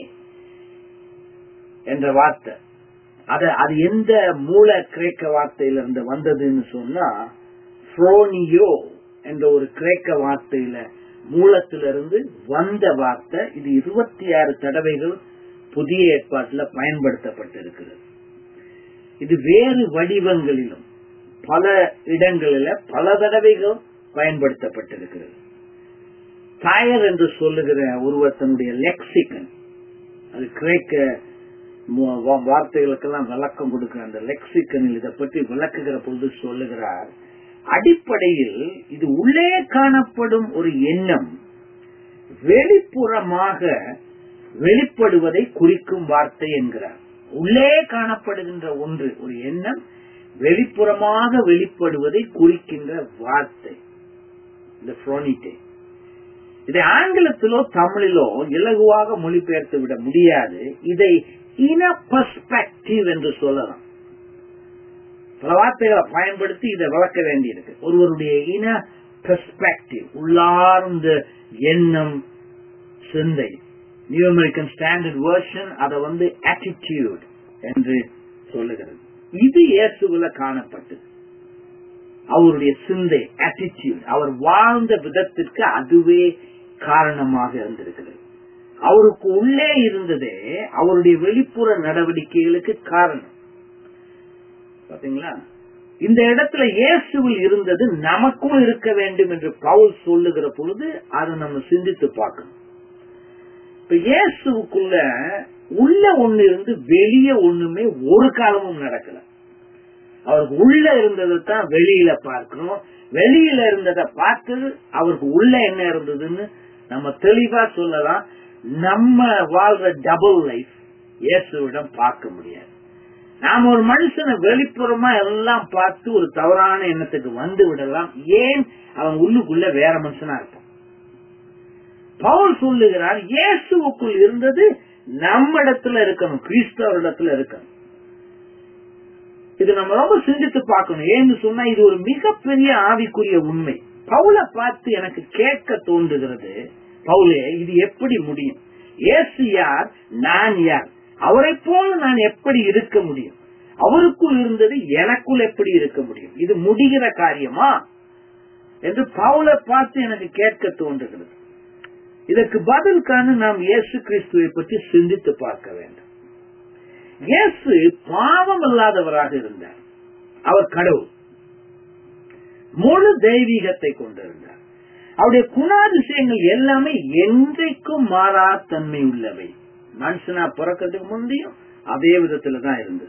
என்ற வார்த்தை அது அது எந்த மூல கிரேக்க வார்த்தையிலிருந்து வந்ததுன்னு சொன்னா ஃப்ரோனியோ என்ற ஒரு கிரேக்க வார்த்தையில மூலத்திலிருந்து வந்த வார்த்தை இது இருபத்தி ஆறு தடவைகள் புதிய ஏற்பாட்டில் பயன்படுத்தப்பட்டிருக்கிறது இது வேறு வடிவங்களிலும் பல இடங்களில் பல தடவைகள் பயன்படுத்தப்பட்டிருக்கிறது டயர் என்று சொல்லுகிற ஒருவர் தன்னுடைய லெக்சிகன் அது கிரேக்க மு- வா- வார்த்தைகளுக்கெல்லாம் விளக்கம் கொடுக்கிற அந்த லெக்சிகனில் இதை பற்றி விளக்குகிற பொழுது சொல்லுகிறார் அடிப்படையில் இது உள்ளே காணப்படும் ஒரு எண்ணம் வெளிப்புறமாக வெளிப்படுவதை குறிக்கும் வார்த்தை என்கிறார் உள்ளே காணப்படுகின்ற ஒன்று ஒரு எண்ணம் வெளிப்புறமாக வெளிப்படுவதை குறிக்கின்ற வார்த்தை இந்த புரோனிட்டே இதை ஆங்கிலத்திலோ தமிழிலோ இலகுவாக மொழிபெயர்த்து விட முடியாது இதை இன பெர்ஸ்பெக்டிவ் என்று சொல்லலாம் பல வார்த்தைகளை பயன்படுத்தி இதை விளக்க வேண்டியிருக்கு ஒருவருடைய இன பெர்ஸ்பெக்டிவ் உள்ளார்ந்த எண்ணம் சிந்தை நியூ அமெரிக்கன் ஸ்டாண்டர்ட் வேர்ஷன் அதை வந்து attitude என்று சொல்லுகிறது இது இயேசுல காணப்பட்டது அவருடைய சிந்தை attitude அவர் வாழ்ந்த விதத்திற்கு அதுவே காரணமாக இருந்திருக்கிறது அவருக்கு உள்ளே இருந்ததே அவருடைய வெளிப்புற நடவடிக்கைகளுக்கு காரணம் பாத்தீங்களா இந்த இடத்துல இயேசுவில் இருந்தது நமக்கும் இருக்க வேண்டும் என்று பவுல் சொல்லுகிற பொழுது அதை நம்ம சிந்தித்து பார்க்கணும் இப்ப இயேசுக்குள்ள உள்ள ஒண்ணு இருந்து வெளியே ஒண்ணுமே ஒரு காலமும் நடக்கல அவருக்கு உள்ள இருந்ததை தான் வெளியில பார்க்கணும் வெளியில இருந்ததை பார்த்து அவருக்கு உள்ள என்ன இருந்ததுன்னு நம்ம தெளிவா சொல்லலாம் நம்ம வாழ்ற டபுள் லைஃப் இயேசுவிடம் பார்க்க முடியாது நாம ஒரு மனுஷனை வெளிப்புறமா எல்லாம் பார்த்து ஒரு தவறான எண்ணத்துக்கு வந்து விடலாம் ஏன் அவன் உள்ளுக்குள்ள வேற மனுஷனா இருப்பான் பவுல் சொல்லுகிறார் இயேசுவுக்குள் இருந்தது நம்ம இடத்துல இருக்கணும் கிறிஸ்தவரிடத்துல இருக்கணும் இது நம்ம ரொம்ப சிந்தித்து பார்க்கணும் ஏன்னு சொன்னா இது ஒரு மிகப்பெரிய ஆவிக்குரிய உண்மை பவுலை பார்த்து எனக்கு கேட்க தோன்றுகிறது பவுலே இது எப்படி முடியும் இயேசு யார் நான் யார் அவரை போல நான் எப்படி இருக்க முடியும் அவருக்குள் இருந்தது எனக்குள் எப்படி இருக்க முடியும் இது முடிகிற காரியமா என்று பவுலை பார்த்து எனக்கு கேட்க தோன்றுகிறது இதற்கு பதில் காண நாம் இயேசு கிறிஸ்துவை பற்றி சிந்தித்து பார்க்க வேண்டும் இயேசு பாவம் இல்லாதவராக இருந்தார் அவர் கடவுள் முழு தெய்வீகத்தை கொண்டிருந்தார் அவருடைய குணாதிசயங்கள் எல்லாமே என்றைக்கும் மாறா தன்மை உள்ளவை மனுஷனா பிறக்கிறதுக்கு முந்தையும் அதே விதத்துல தான் இருந்தது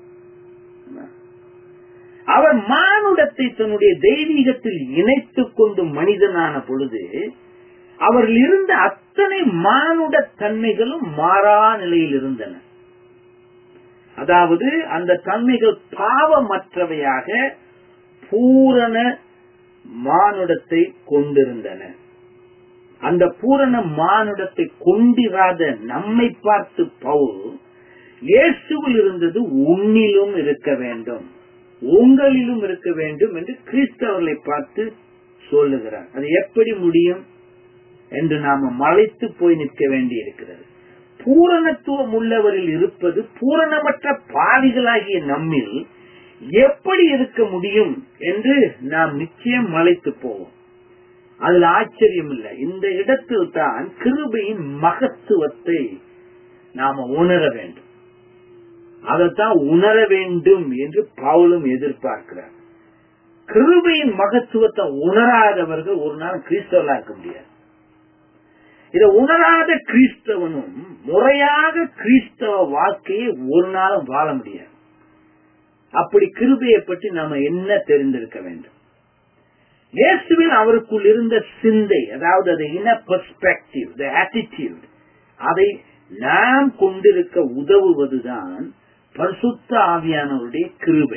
அவர் மானுடத்தை தன்னுடைய தெய்வீகத்தில் இணைத்துக் கொண்டு மனிதனான பொழுது அவர்கள் இருந்த அத்தனை மானுட தன்மைகளும் மாறா நிலையில் இருந்தன அதாவது அந்த தன்மைகள் பாவமற்றவையாக பூரண மானுடத்தை கொண்டிருந்தன அந்த பூரண மானுடத்தை கொண்டிராத நம்மை பார்த்து பவுல் இயேசுவில் இருந்தது உன்னிலும் இருக்க வேண்டும் உங்களிலும் இருக்க வேண்டும் என்று கிறிஸ்தவர்களை பார்த்து சொல்லுகிறார் அது எப்படி முடியும் என்று நாம மலைத்து போய் நிற்க வேண்டி இருக்கிறது பூரணத்துவம் உள்ளவரில் இருப்பது பூரணமற்ற பாவிகளாகிய நம்மில் எப்படி இருக்க முடியும் என்று நாம் நிச்சயம் மலைத்து போவோம் அதுல ஆச்சரியம் இல்லை இந்த இடத்தில் தான் கிருபையின் மகத்துவத்தை நாம உணர வேண்டும் அதைத்தான் உணர வேண்டும் என்று பவுலும் எதிர்பார்க்கிறார் கிருபையின் மகத்துவத்தை உணராதவர்கள் ஒரு நாள் கிறிஸ்தவர்களா இருக்க முடியாது இதை உணராத கிறிஸ்தவனும் முறையாக கிறிஸ்தவ வாழ்க்கையை ஒரு நாளும் வாழ முடியாது அப்படி கிருபையை பற்றி நாம என்ன தெரிந்திருக்க வேண்டும் இயேசுவில் அவருக்குள் இருந்த சிந்தை அதாவது அது இன பெர்ஸ்பெக்டிவ் த ஆட்டிடியூட் அதை நாம் கொண்டிருக்க உதவுவதுதான் பரிசுத்த ஆவியானவருடைய கிருபை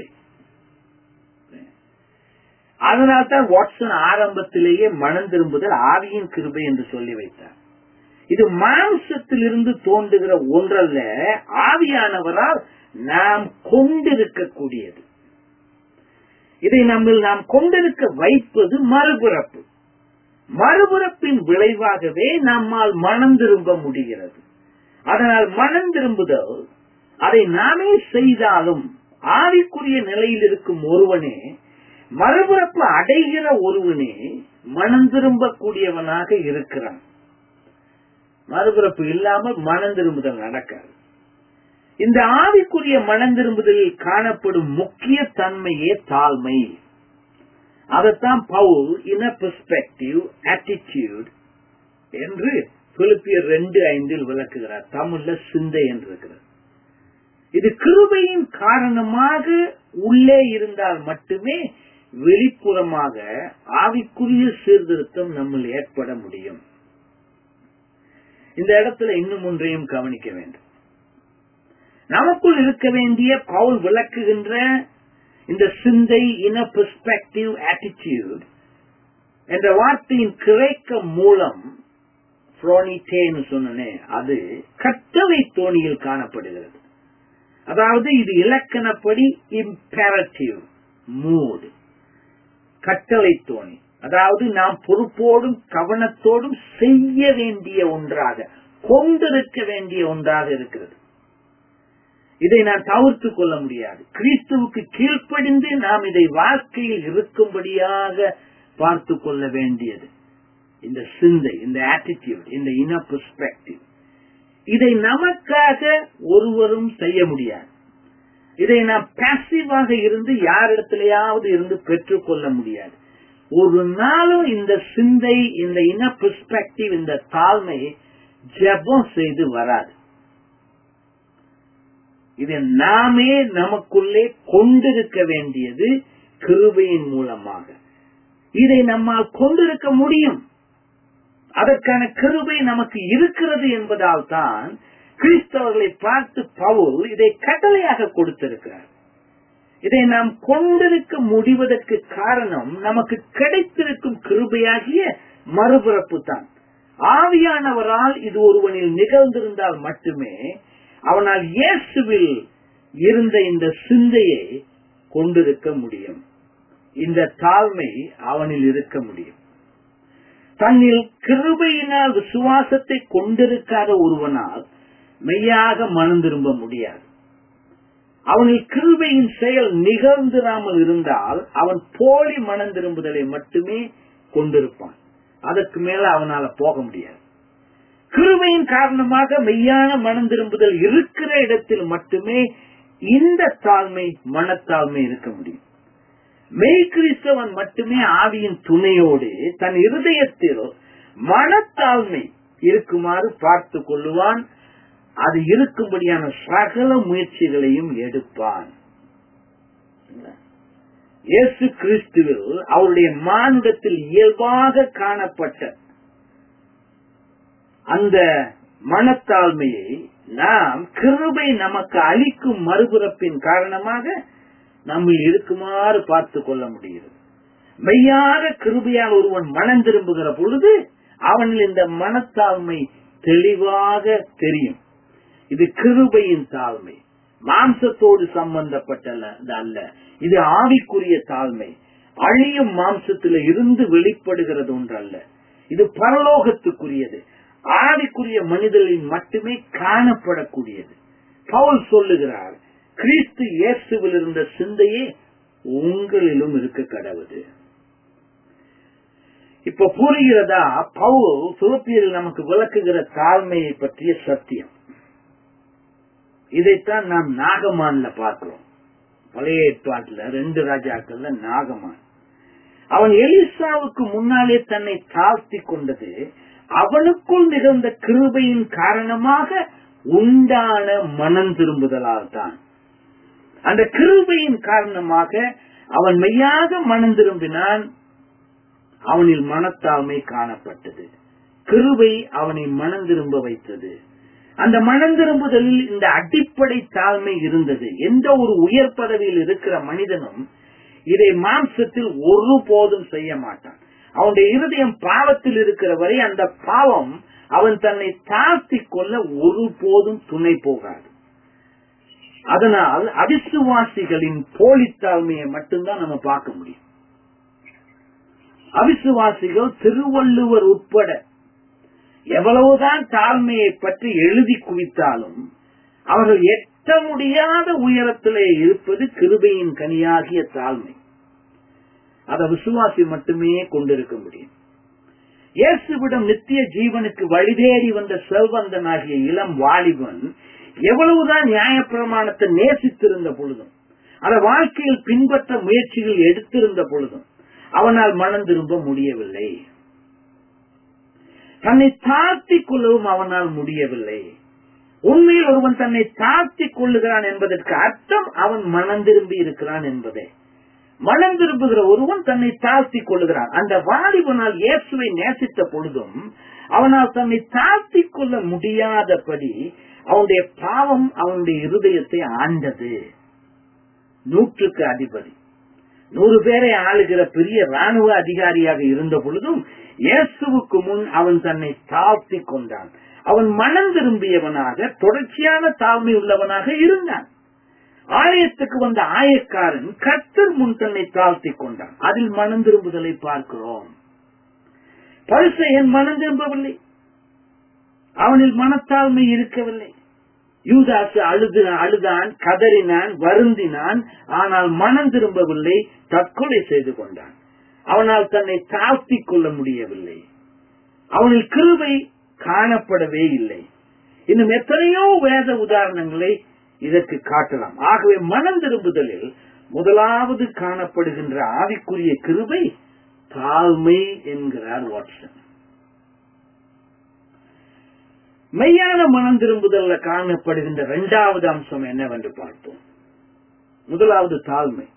அதனால்தான் வாட்சன் ஆரம்பத்திலேயே மனம் திரும்புதல் ஆவியின் கிருபை என்று சொல்லி வைத்தார் இது மாம்சத்திலிருந்து தோன்றுகிற ஒன்றல்ல ஆவியானவரால் நாம் கொண்டிருக்கக்கூடியது இதை நம்மில் நாம் கொண்டிருக்க வைப்பது மறுபிறப்பு மறுபிறப்பின் விளைவாகவே நம்மால் மனம் திரும்ப முடிகிறது அதனால் மனம் திரும்புதல் அதை நாமே செய்தாலும் ஆவிக்குரிய நிலையில் இருக்கும் ஒருவனே மறுபிறப்பு அடைகிற ஒருவனே மனம் திரும்பக்கூடியவனாக இருக்கிறான் மறுபிறப்பு இல்லாமல் மனம் திரும்புதல் நடக்காது இந்த ஆவிக்குரிய மனம் திரும்புதலில் காணப்படும் முக்கிய தன்மையே தாழ்மை அதைத்தான் பவுல் இன பெர்ஸ்பெக்டிவ் ஆட்டிடியூட் என்று பிலிப்பியர் ரெண்டு ஐந்தில் விளக்குகிறார் தமிழ்ல சிந்தை என்று இருக்கிறது இது கிருபையின் காரணமாக உள்ளே இருந்தால் மட்டுமே வெளிப்புறமாக ஆவிக்குரிய சீர்திருத்தம் நம்மில் ஏற்பட முடியும் இந்த இடத்துல இன்னும் ஒன்றையும் கவனிக்க வேண்டும் நமக்குள் இருக்க வேண்டிய பவுல் விளக்குகின்ற இந்த சிந்தை இன பெர்ஸ்பெக்டிவ் ஆட்டிடியூட் என்ற வார்த்தையின் கிரேக்க மூலம் புரோனிட்டேன்னு சொன்னனே அது கட்டளை தோணியில் காணப்படுகிறது அதாவது இது இலக்கணப்படி இம்பேரட்டிவ் மூடு கட்டளை தோணி அதாவது நாம் பொறுப்போடும் கவனத்தோடும் செய்ய வேண்டிய ஒன்றாக கொண்டிருக்க வேண்டிய ஒன்றாக இருக்கிறது இதை நான் தவிர்த்து கொள்ள முடியாது கிறிஸ்துவுக்கு கீழ்ப்படிந்து நாம் இதை வாழ்க்கையில் இருக்கும்படியாக பார்த்து கொள்ள வேண்டியது இந்த சிந்தை இந்த ஆட்டிடியூட் இந்த இன பெர்ஸ்பெக்டிவ் இதை நமக்காக ஒருவரும் செய்ய முடியாது இதை நாம் பாசிவாக இருந்து யாரிடத்திலேயாவது இருந்து பெற்றுக்கொள்ள முடியாது ஒரு நாளும் இந்த சிந்தை இந்த இன பெர்ஸ்பெக்டிவ் இந்த தாழ்மை ஜபம் செய்து வராது இதை நாமே நமக்குள்ளே கொண்டிருக்க வேண்டியது கிருபையின் மூலமாக இதை நம்மால் கொண்டிருக்க முடியும் அதற்கான கிருபை நமக்கு இருக்கிறது என்பதால் தான் கிறிஸ்தவர்களை பார்த்து பவுல் இதை கட்டளையாக கொடுத்திருக்கிறார் இதை நாம் கொண்டிருக்க முடிவதற்கு காரணம் நமக்கு கிடைத்திருக்கும் கிருபையாகிய மறுபிறப்பு தான் ஆவியானவரால் இது ஒருவனில் நிகழ்ந்திருந்தால் மட்டுமே அவனால் இயேசுவில் இருந்த இந்த சிந்தையை கொண்டிருக்க முடியும் இந்த தாழ்மை அவனில் இருக்க முடியும் தன்னில் கிருபையினால் விசுவாசத்தை கொண்டிருக்காத ஒருவனால் மெய்யாக மனம் திரும்ப முடியாது அவனில் கிருபையின் செயல் நிகழ்ந்திராமல் இருந்தால் அவன் போலி மனம் திரும்புதலை மட்டுமே கொண்டிருப்பான் அதற்கு மேல அவனால போக முடியாது கிருபையின் காரணமாக மெய்யான மனம் திரும்புதல் இருக்கிற இடத்தில் மட்டுமே இந்த தாழ்மை மனத்தாழ்மை இருக்க முடியும் மெய் கிறிஸ்தவன் மட்டுமே ஆவியின் துணையோடு தன் இருதயத்தில் மனத்தாழ்மை இருக்குமாறு பார்த்து கொள்ளுவான் அது இருக்கும்படியான சகல முயற்சிகளையும் எடுப்பான் இயேசு கிறிஸ்துவில் அவருடைய மானுடத்தில் இயல்பாக காணப்பட்ட அந்த மனத்தாழ்மையை நாம் கிருபை நமக்கு அளிக்கும் மறுபிறப்பின் காரணமாக நம்ம இருக்குமாறு பார்த்து கொள்ள முடிகிறது மெய்யாக கிருபையால் ஒருவன் மனம் திரும்புகிற பொழுது அவனில் இந்த மனத்தாழ்மை தெளிவாக தெரியும் இது கிருபையின் தாழ்மை மாம்சத்தோடு சம்பந்தப்பட்டது அல்ல இது ஆவிக்குரிய தாழ்மை அழியும் மாம்சத்தில் இருந்து வெளிப்படுகிறது ஒன்றல்ல இது பரலோகத்துக்குரியது ஆவிக்குரிய மனிதர்களின் மட்டுமே காணப்படக்கூடியது பவுல் சொல்லுகிறார் கிறிஸ்து இயேசுவில் இருந்த சிந்தையே உங்களிலும் இருக்க கடவுது இப்ப புரிகிறதா பவுல் சுரப்பியல் நமக்கு விளக்குகிற தாழ்மையை பற்றிய சத்தியம் இதைத்தான் நாம் நாகமான்ல பார்க்கிறோம் பழைய ஏற்பாட்டுல ரெண்டு ராஜாக்கள்ல நாகமான் அவன் எலிசாவுக்கு முன்னாலே தன்னை தாழ்த்தி கொண்டது அவனுக்குள் நிகழ்ந்த கிருபையின் காரணமாக உண்டான மனம் திரும்புதலால் தான் அந்த கிருபையின் காரணமாக அவன் மெய்யாக மனம் திரும்பினான் அவனில் மனத்தாழ்மை காணப்பட்டது கிருபை அவனை மனம் திரும்ப வைத்தது அந்த மனம் திரும்புதலில் இந்த அடிப்படை தாழ்மை இருந்தது எந்த ஒரு உயர் பதவியில் இருக்கிற மனிதனும் இதை மாம்சத்தில் ஒருபோதும் செய்ய மாட்டான் அவனுடைய இருதயம் பாவத்தில் இருக்கிற வரை அந்த பாவம் அவன் தன்னை தாழ்த்தி கொள்ள ஒருபோதும் துணை போகாது அதனால் அவிசுவாசிகளின் போலித்தாழ்மையை மட்டும்தான் நம்ம பார்க்க முடியும் அவிசுவாசிகள் திருவள்ளுவர் உட்பட எவ்வளவுதான் தாழ்மையை பற்றி எழுதி குவித்தாலும் அவர்கள் எட்ட முடியாத உயரத்திலே இருப்பது கிருபையின் கனியாகிய தாழ்மை அதை விசுவாசி மட்டுமே கொண்டிருக்க முடியும் இயேசுவிடம் நித்திய ஜீவனுக்கு வழிதேறி வந்த செல்வந்தனாகிய இளம் வாலிபன் எவ்வளவுதான் நியாயப்பிரமாணத்தை நேசித்திருந்த பொழுதும் அதை வாழ்க்கையில் பின்பற்ற முயற்சிகள் எடுத்திருந்த பொழுதும் அவனால் மனம் திரும்ப முடியவில்லை தன்னை தாழ்த்திக் கொள்ளவும் அவனால் முடியவில்லை உண்மையில் ஒருவன் தன்னை தாழ்த்திக் கொள்ளுகிறான் என்பதற்கு அர்த்தம் அவன் மனம் திரும்பி இருக்கிறான் என்பதே மனம் திரும்புகிற ஒருவன் தன்னை தாழ்த்திக் கொள்ளுகிறான் அந்த வாலிபனால் இயேசுவை நேசித்த பொழுதும் அவனால் தன்னை தாழ்த்திக் கொள்ள முடியாதபடி அவனுடைய பாவம் அவனுடைய இருதயத்தை ஆண்டது நூற்றுக்கு அதிபதி நூறு பேரை ஆளுகிற பெரிய ராணுவ அதிகாரியாக இருந்த பொழுதும் இயேசுவுக்கு முன் அவன் தன்னை தாழ்த்தி கொண்டான் அவன் மனம் திரும்பியவனாக தொடர்ச்சியான தாழ்மை உள்ளவனாக இருந்தான் ஆலயத்துக்கு வந்த ஆயக்காரன் கர்த்தர் முன் தன்னை தாழ்த்தி கொண்டான் அதில் மனம் திரும்புதலை பார்க்கிறோம் பரிசையன் மனம் திரும்பவில்லை அவனில் மனத்தாழ்மை இருக்கவில்லை யூதாசு அழுது அழுதான் கதறினான் வருந்தினான் ஆனால் மனம் திரும்பவில்லை தற்கொலை செய்து கொண்டான் அவனால் தன்னை தாழ்த்திக் கொள்ள முடியவில்லை அவனில் கிருவை காணப்படவே இல்லை இன்னும் எத்தனையோ வேத உதாரணங்களை இதற்கு காட்டலாம் ஆகவே மனம் திரும்புதலில் முதலாவது காணப்படுகின்ற ஆவிக்குரிய கிருபை தாழ்மை என்கிறார் வாட்சன் மெய்யான மனம் திரும்புதல்ல காணப்படுகின்ற இரண்டாவது அம்சம் என்னவென்று பார்த்தோம் முதலாவது தாழ்மை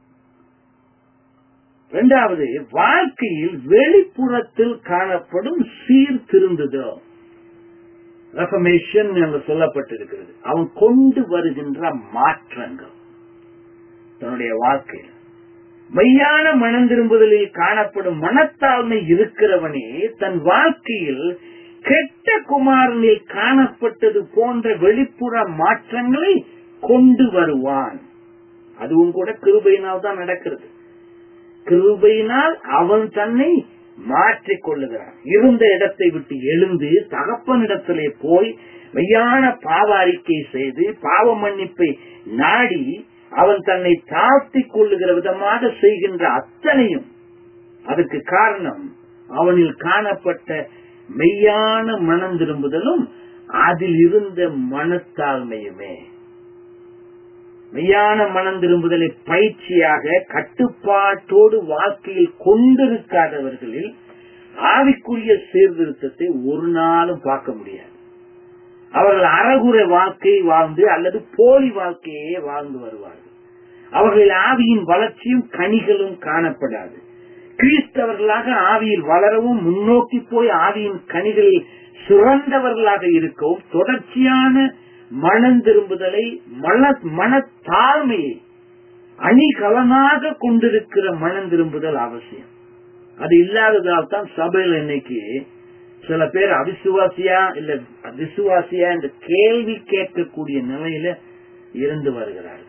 இரண்டாவது வாழ்க்கையில் வெளிப்புறத்தில் காணப்படும் சீர்திருந்துதல் ரெஃபமேஷன் என்று சொல்லப்பட்டிருக்கிறது அவன் கொண்டு வருகின்ற மாற்றங்கள் தன்னுடைய வாழ்க்கையில் மெய்யான மனம் திரும்புதலில் காணப்படும் மனத்தாழ்மை இருக்கிறவனே தன் வாழ்க்கையில் கெட்ட குமாரனில் காணப்பட்டது போன்ற வெளிப்புற மாற்றங்களை கொண்டு வருவான் அதுவும் கூட கிருபையினால் தான் நடக்கிறது கிருபையினால் அவன் தன்னை மாற்றிக் கொள்ளுகிறான் இருந்த இடத்தை விட்டு எழுந்து தகப்பனிடத்திலே போய் மெய்யான பாவ அறிக்கை செய்து பாவ மன்னிப்பை நாடி அவன் தன்னை தாழ்த்திக் கொள்ளுகிற விதமாக செய்கின்ற அத்தனையும் அதற்கு காரணம் அவனில் காணப்பட்ட மெய்யான மனம் திரும்புதலும் அதில் இருந்த மனத்தாழ்மையுமே மெய்யான மனம் திரும்புதலை பயிற்சியாக கட்டுப்பாட்டோடு வாழ்க்கையில் கொண்டிருக்காதவர்களில் ஆவிக்குரிய சீர்திருத்தத்தை ஒரு நாளும் பார்க்க முடியாது அவர்கள் அறகுறை வாழ்க்கை வாழ்ந்து அல்லது போலி வாழ்க்கையே வாழ்ந்து வருவார்கள் அவர்களில் ஆவியின் வளர்ச்சியும் கனிகளும் காணப்படாது கிறிஸ்தவர்களாக ஆவியில் வளரவும் முன்னோக்கி போய் ஆவியின் கனிகளில் சிறந்தவர்களாக இருக்கவும் தொடர்ச்சியான மனம் திரும்புதலை மன மனத்தாழ்மையை அணிகலனாக கொண்டிருக்கிற மனம் திரும்புதல் அவசியம் அது இல்லாததால் தான் சபையில் இன்னைக்கு சில பேர் அவிசுவாசியா இல்ல விசுவாசியா என்ற கேள்வி கேட்கக்கூடிய நிலையில இருந்து வருகிறார்கள்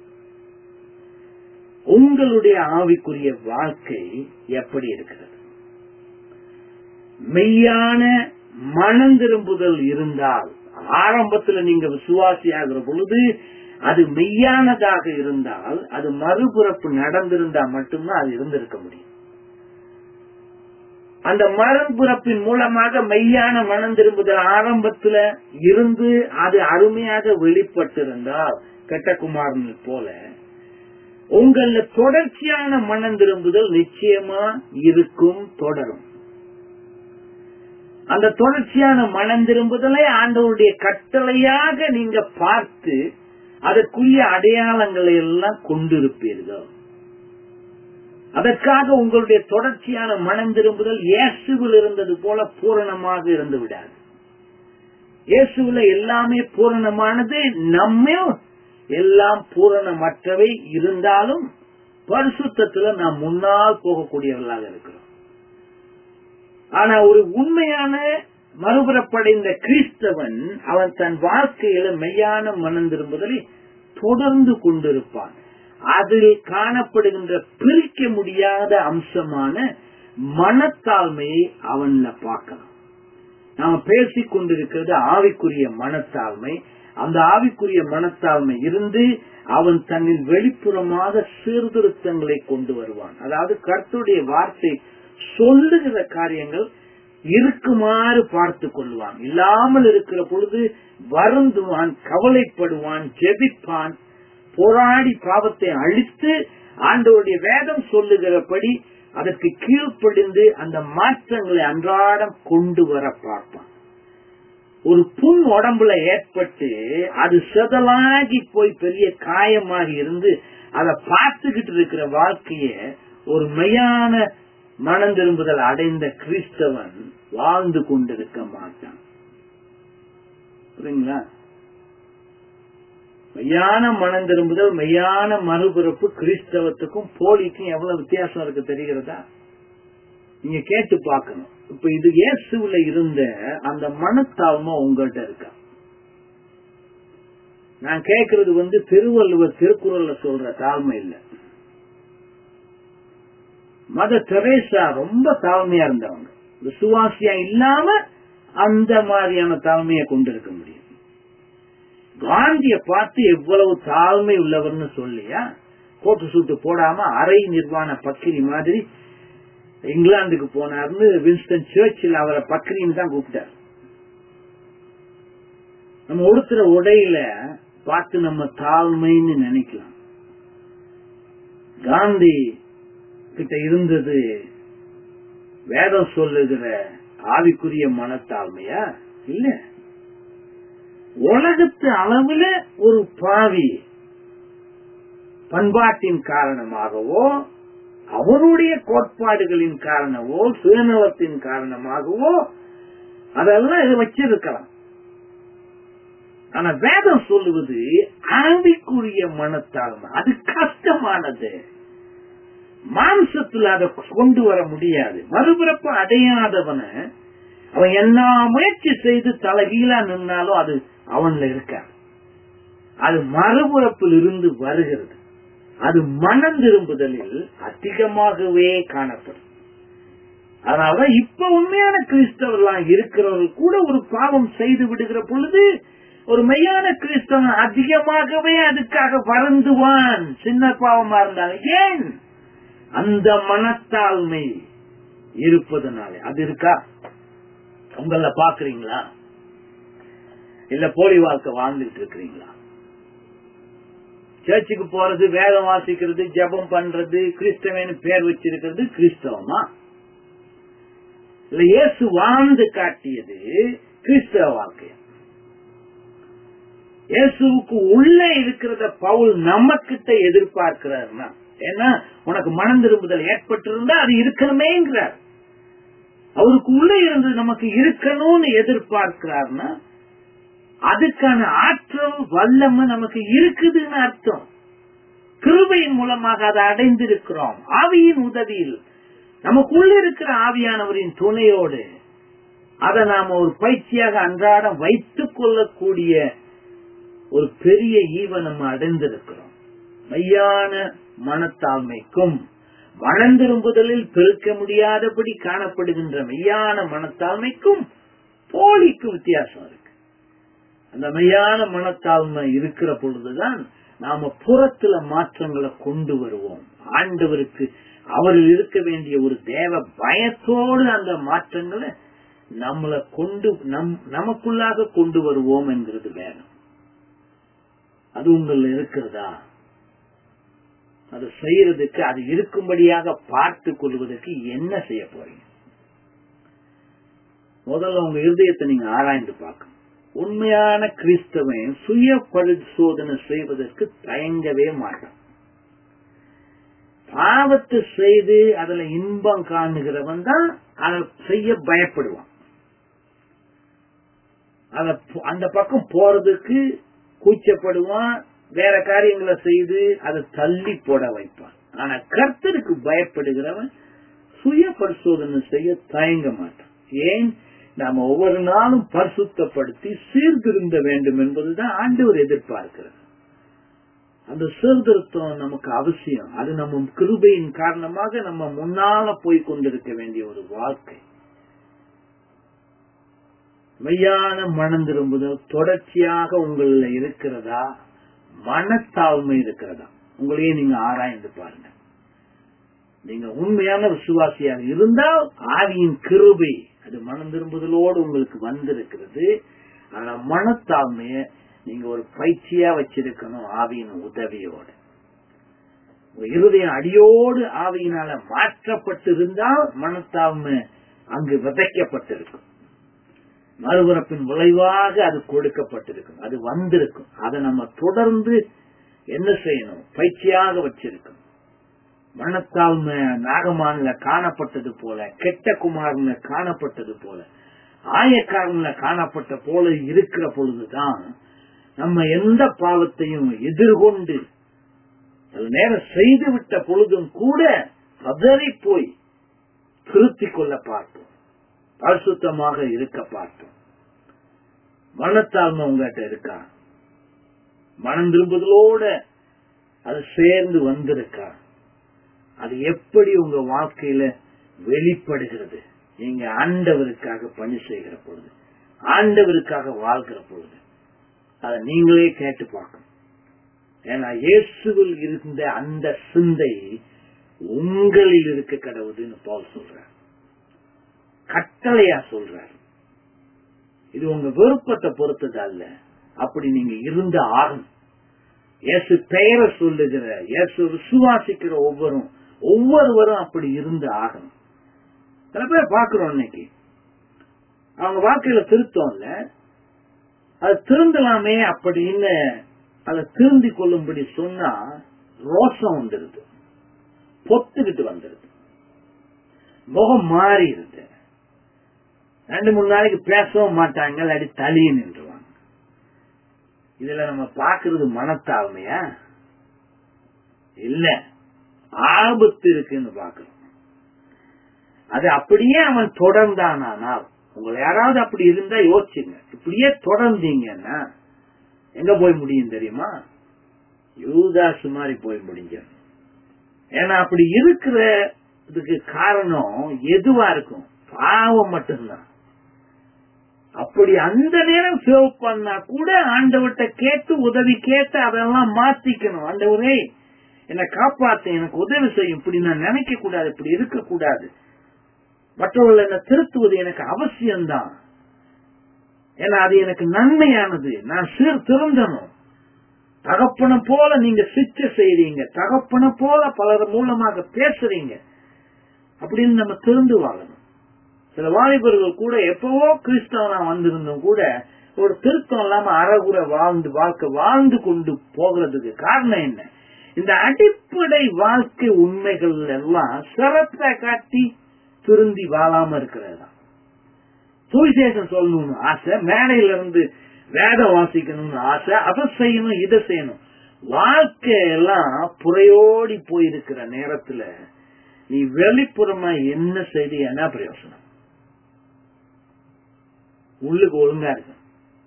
உங்களுடைய ஆவிக்குரிய வாழ்க்கை எப்படி இருக்கிறது மெய்யான மனம் திரும்புதல் இருந்தால் ஆரம்பத்துல நீங்க விசுவாசி ஆகிற பொழுது அது மெய்யானதாக இருந்தால் அது மறுபுறப்பு நடந்திருந்தா மட்டும்தான் அது இருந்திருக்க முடியும் அந்த மறுபுறப்பின் மூலமாக மெய்யான மனம் திரும்புதல் ஆரம்பத்துல இருந்து அது அருமையாக வெளிப்பட்டிருந்தால் கெட்டகுமாரன் போல உங்கள தொடர்ச்சியான மனம் திரும்புதல் நிச்சயமா இருக்கும் தொடரும் அந்த தொடர்ச்சியான மனம் திரும்புதலை ஆண்டவருடைய கட்டளையாக நீங்க பார்த்து அதற்குரிய அடையாளங்களை எல்லாம் கொண்டிருப்பீர்கள் அதற்காக உங்களுடைய தொடர்ச்சியான மனம் திரும்புதல் இயேசுவில் இருந்தது போல பூரணமாக இருந்து விடாது இயேசுல எல்லாமே பூரணமானது நம்ம எல்லாம் பூரணமற்றவை இருந்தாலும் பரிசுத்தத்துல நாம் முன்னால் போகக்கூடியவர்களாக இருக்கிறோம் ஆனா ஒரு உண்மையான மறுபுறப்படைந்த கிறிஸ்தவன் அவன் தன் வாழ்க்கையில மெய்யான மனம் திரும்புதலை தொடர்ந்து கொண்டிருப்பான் அதில் காணப்படுகின்ற பிரிக்க முடியாத அம்சமான மனத்தாழ்மையை அவன்ல பார்க்கலாம் நாம பேசிக் கொண்டிருக்கிறது ஆவிக்குரிய மனத்தாழ்மை அந்த ஆவிக்குரிய மனத்தாழ்மை இருந்து அவன் தன்னில் வெளிப்புறமாக சீர்திருத்தங்களை கொண்டு வருவான் அதாவது கர்த்தருடைய வார்த்தை சொல்லுகிற காரியங்கள் இருக்குமாறு பார்த்து கொள்வான் இல்லாமல் இருக்கிற பொழுது வருந்துவான் கவலைப்படுவான் ஜெபிப்பான் போராடி பாவத்தை அழித்து ஆண்டவருடைய வேதம் சொல்லுகிறபடி அதற்கு கீழ்ப்படிந்து அந்த மாற்றங்களை அன்றாடம் கொண்டு வர பார்ப்பான் ஒரு புண் உடம்புல ஏற்பட்டு அது செதலாகி போய் பெரிய காயமாகி இருந்து அதை பார்த்துக்கிட்டு இருக்கிற வாழ்க்கைய ஒரு மெய்யான மனம் திரும்புதல் அடைந்த கிறிஸ்தவன் வாழ்ந்து கொண்டிருக்க மாட்டான் புரியுங்களா மெய்யான மனம் திரும்புதல் மெய்யான மறுபிறப்பு கிறிஸ்தவத்துக்கும் போலிக்கும் எவ்வளவு வித்தியாசம் இருக்கு தெரிகிறதா நீங்க கேட்டு பார்க்கணும் இப்ப இது இயேசுல இருந்த அந்த மனத்தாழ்மை உங்கள்கிட்ட இருக்கா நான் கேட்கறது வந்து திருவள்ளுவர் திருக்குறள்ல சொல்ற தாழ்மை இல்ல மத தெரேசா ரொம்ப தாழ்மையா இருந்தவங்க விசுவாசியா இல்லாம அந்த மாதிரியான தாழ்மையை கொண்டிருக்க முடியும் காந்திய பார்த்து எவ்வளவு தாழ்மை உள்ளவர்னு சொல்லியா கோட்டு சூட்டு போடாம அரை நிர்வாண பக்கிரி மாதிரி இங்கிலாந்துக்கு போனார்னு வின்ஸ்டன் சர்ச்சில் அவரை பக்ரின்னு தான் கூப்பிட்டார் நம்ம உடுத்துற உடையில பார்த்து நம்ம தாழ்மைன்னு நினைக்கலாம் காந்தி கிட்ட இருந்தது வேதம் சொல்லுகிற ஆவிக்குரிய மனத்தாழ்மையா இல்ல உலகத்து அளவுல ஒரு பாவி பண்பாட்டின் காரணமாகவோ அவருடைய கோட்பாடுகளின் காரணமோ சுயநலத்தின் காரணமாகவோ அதெல்லாம் இதை வச்சிருக்கலாம் ஆனா வேதம் சொல்லுவது ஆவிக்குரிய மனத்தாழ்மை அது கஷ்டமானது மாம்சத்துல அதை கொண்டு வர முடியாது மறுபிறப்பு அடையாதவன அவன் என்ன முயற்சி செய்து தலைகீழா நின்னாலும் அது அவன்ல இருக்காது அது மறுபுறப்பில் இருந்து வருகிறது அது மனம் திரும்புதலில் அதிகமாகவே காணப்படும் அதனாலதான் இப்ப உண்மையான கிறிஸ்தவர்களாம் இருக்கிறவர்கள் கூட ஒரு பாவம் செய்து விடுகிற பொழுது ஒரு மெய்யான கிறிஸ்தவன் அதிகமாகவே அதுக்காக வருந்துவான் சின்ன பாவமா இருந்தாலும் ஏன் அந்த மனத்தாழ்மை இருப்பதனாலே அது இருக்கா உங்கள பாக்குறீங்களா இல்ல போலி வாழ்க்கை வாழ்ந்துட்டு இருக்கிறீங்களா சர்ச்சுக்கு போறது வேதம் வாசிக்கிறது ஜபம் பண்றது கிறிஸ்தவன் பேர் வச்சிருக்கிறது கிறிஸ்தவமா இல்ல இயேசு வாழ்ந்து காட்டியது கிறிஸ்தவ வாழ்க்கை இயேசுவுக்கு உள்ளே இருக்கிறத பவுல் நம்ம கிட்ட எதிர்பார்க்கிறார்னா ஏன்னா உனக்கு மனம் திரும்புதல் ஏற்பட்டிருந்தா அது இருக்கணுமேங்கிறார் அவருக்கு உள்ளே இருந்து நமக்கு இருக்கணும்னு எதிர்பார்க்கிறார்னா அதுக்கான ஆற்றல் வல்லமை நமக்கு இருக்குதுன்னு அர்த்தம் கிருபையின் மூலமாக அதை அடைந்திருக்கிறோம் ஆவியின் உதவியில் நமக்குள்ள இருக்கிற ஆவியானவரின் துணையோடு அதை நாம ஒரு பயிற்சியாக அன்றாடம் வைத்துக் கொள்ளக்கூடிய ஒரு பெரிய ஈவ நம்ம அடைந்திருக்கிறோம் மையான மனத்தாழ்மைக்கும் வளர்ந்திரும்புதலில் பெருக்க முடியாதபடி காணப்படுகின்ற மெய்யான மனத்தாழ்மைக்கும் போலிக்கும் வித்தியாசம் இருக்கு அந்த மெய்யான மனத்தாழ்மை இருக்கிற பொழுதுதான் நாம புறத்துல மாற்றங்களை கொண்டு வருவோம் ஆண்டவருக்கு அவரில் இருக்க வேண்டிய ஒரு தேவ பயத்தோடு அந்த மாற்றங்களை நம்மளை கொண்டு நம் நமக்குள்ளாக கொண்டு வருவோம் என்கிறது வேணும் அது உங்கள் இருக்கிறதா அது செய்யறதுக்கு அது இருக்கும்படியாக பார்த்து கொள்வதற்கு என்ன செய்ய போறீங்க முதல்ல உங்க இருதயத்தை நீங்க ஆராய்ந்து பார்க்கணும் உண்மையான கிறிஸ்தவன் சுய பரிசோதனை செய்வதற்கு தயங்கவே மாட்டான் பாவத்தை செய்து அதுல இன்பம் காணுகிறவன் தான் அதை செய்ய பயப்படுவான் அத அந்த பக்கம் போறதுக்கு கூச்சப்படுவான் வேற காரியங்களை செய்து அதை தள்ளி போட வைப்பான் ஆனா கர்த்தருக்கு பயப்படுகிறவன் சுய பரிசோதனை செய்ய தயங்க மாட்டான் ஏன் நாம ஒவ்வொரு நாளும் பரிசுத்தப்படுத்தி சீர்திருந்த வேண்டும் என்பதுதான் ஆண்டவர் எதிர்பார்க்கிறது அந்த சீர்திருத்தம் நமக்கு அவசியம் அது நம்ம கிருபையின் காரணமாக நம்ம முன்னால போய் கொண்டிருக்க வேண்டிய ஒரு வாழ்க்கை மெய்யான மனம் திரும்புதல் தொடர்ச்சியாக உங்கள இருக்கிறதா மனத்தாழ்மை இருக்கிறதா உங்களையே நீங்க ஆராய்ந்து பாருங்க நீங்க உண்மையான விசுவாசியாக இருந்தால் ஆவியின் கிருபை அது மனம் திரும்புதலோடு உங்களுக்கு வந்திருக்கிறது ஆனா மனத்தாழ்மைய நீங்க ஒரு பயிற்சியா வச்சிருக்கணும் ஆவியின் உதவியோடு உங்க இருதயம் அடியோடு ஆவியினால மாற்றப்பட்டிருந்தால் மனத்தாழ்மை அங்கு விதைக்கப்பட்டிருக்கும் மறுபுறப்பின் விளைவாக அது கொடுக்கப்பட்டிருக்கும் அது வந்திருக்கும் அதை நம்ம தொடர்ந்து என்ன செய்யணும் பயிற்சியாக வச்சிருக்கணும் மனத்தாழ்மை நாகமான்ல காணப்பட்டது போல கெட்ட குமார்ல காணப்பட்டது போல ஆயக்காரன்ல காணப்பட்ட போல இருக்கிற பொழுதுதான் நம்ம எந்த பாவத்தையும் எதிர்கொண்டு சில நேரம் செய்துவிட்ட பொழுதும் கூட பதறி போய் திருத்திக் கொள்ள பார்த்தோம் பரிசுத்தமாக இருக்க பார்த்தோம் மனத்தாழ்மை உங்ககிட்ட இருக்கா மனம் திரும்புதலோட அது சேர்ந்து வந்திருக்கா அது எப்படி உங்க வாழ்க்கையில வெளிப்படுகிறது நீங்க ஆண்டவருக்காக பணி செய்கிற பொழுது ஆண்டவருக்காக வாழ்கிற பொழுது அதை நீங்களே கேட்டு பார்க்கணும் ஏன்னா இயேசுவில் இருந்த அந்த சிந்தை உங்களில் இருக்க கடவுதுன்னு பால் சொல்றார் கட்டளையா சொல்றார் இது உங்க விருப்பத்தை பொறுத்தது அல்ல அப்படி நீங்க இருந்த ஆகும் இயேசு பெயரை சொல்லுகிற இயேசு விசுவாசிக்கிற ஒவ்வொரும் ஒவ்வொருவரும் அப்படி இருந்து ஆகணும் சில பேர் பாக்குறோம் இன்னைக்கு அவங்க வாழ்க்கையில திருத்தம் இல்ல அது திருந்தலாமே அப்படின்னு அதை திருந்தி கொள்ளும்படி சொன்னா ரோஷம் வந்துருது பொத்துக்கிட்டு வந்துருது முகம் மாறிடுது ரெண்டு மூணு நாளைக்கு பேசவும் மாட்டாங்க இல்லாட்டி தலிய நின்றுவாங்க இதுல நம்ம பாக்குறது மனத்தாழ்மையா இல்ல ஆபத்து இருக்குன்னு பாக்குறோம் அது அப்படியே அவன் தொடர்ந்தானால் உங்களை யாராவது அப்படி இருந்தா யோசிச்சுங்க இப்படியே தொடர்ந்தீங்கன்னா எங்க போய் முடியும் தெரியுமா யூதாசு மாதிரி போய் முடிஞ்ச ஏன்னா அப்படி இருக்கிறதுக்கு காரணம் எதுவா இருக்கும் பாவம் மட்டும்தான் அப்படி அந்த நேரம் சேவ் பண்ணா கூட ஆண்டவர்கிட்ட கேட்டு உதவி கேட்டு அதெல்லாம் மாத்திக்கணும் ஆண்டவரே என்னை காப்பாத்து எனக்கு உதவி செய்யும் இப்படி நான் நினைக்க கூடாது இப்படி இருக்க கூடாது மற்றவர்கள் என்ன திருத்துவது எனக்கு அவசியம்தான் ஏன்னா அது எனக்கு நன்மையானது நான் சீர் திருந்தணும் தகப்பன போல நீங்க சிச்சை செய்றீங்க தகப்பன போல பலர் மூலமாக பேசுறீங்க அப்படின்னு நம்ம திருந்து வாழணும் சில வாலிபர்கள் கூட எப்பவோ கிறிஸ்தவனா வந்திருந்தும் கூட ஒரு திருத்தம் இல்லாம அறகுற வாழ்ந்து வாழ்க்கை வாழ்ந்து கொண்டு போகிறதுக்கு காரணம் என்ன இந்த அடிப்படை வாழ்க்கை உண்மைகள் எல்லாம் சிறப்பை காட்டி திருந்தி வாழாம இருக்கிறது தான் சுவிசேஷம் சொல்லணும்னு ஆசை மேடையில இருந்து வேதம் வாசிக்கணும்னு ஆசை அதை செய்யணும் இதை செய்யணும் வாழ்க்கை எல்லாம் புறையோடி போயிருக்கிற நேரத்துல நீ வெளிப்புறமா என்ன செய்தி என்ன பிரயோசனம் உள்ளுக்கு ஒழுங்கா இருக்கும்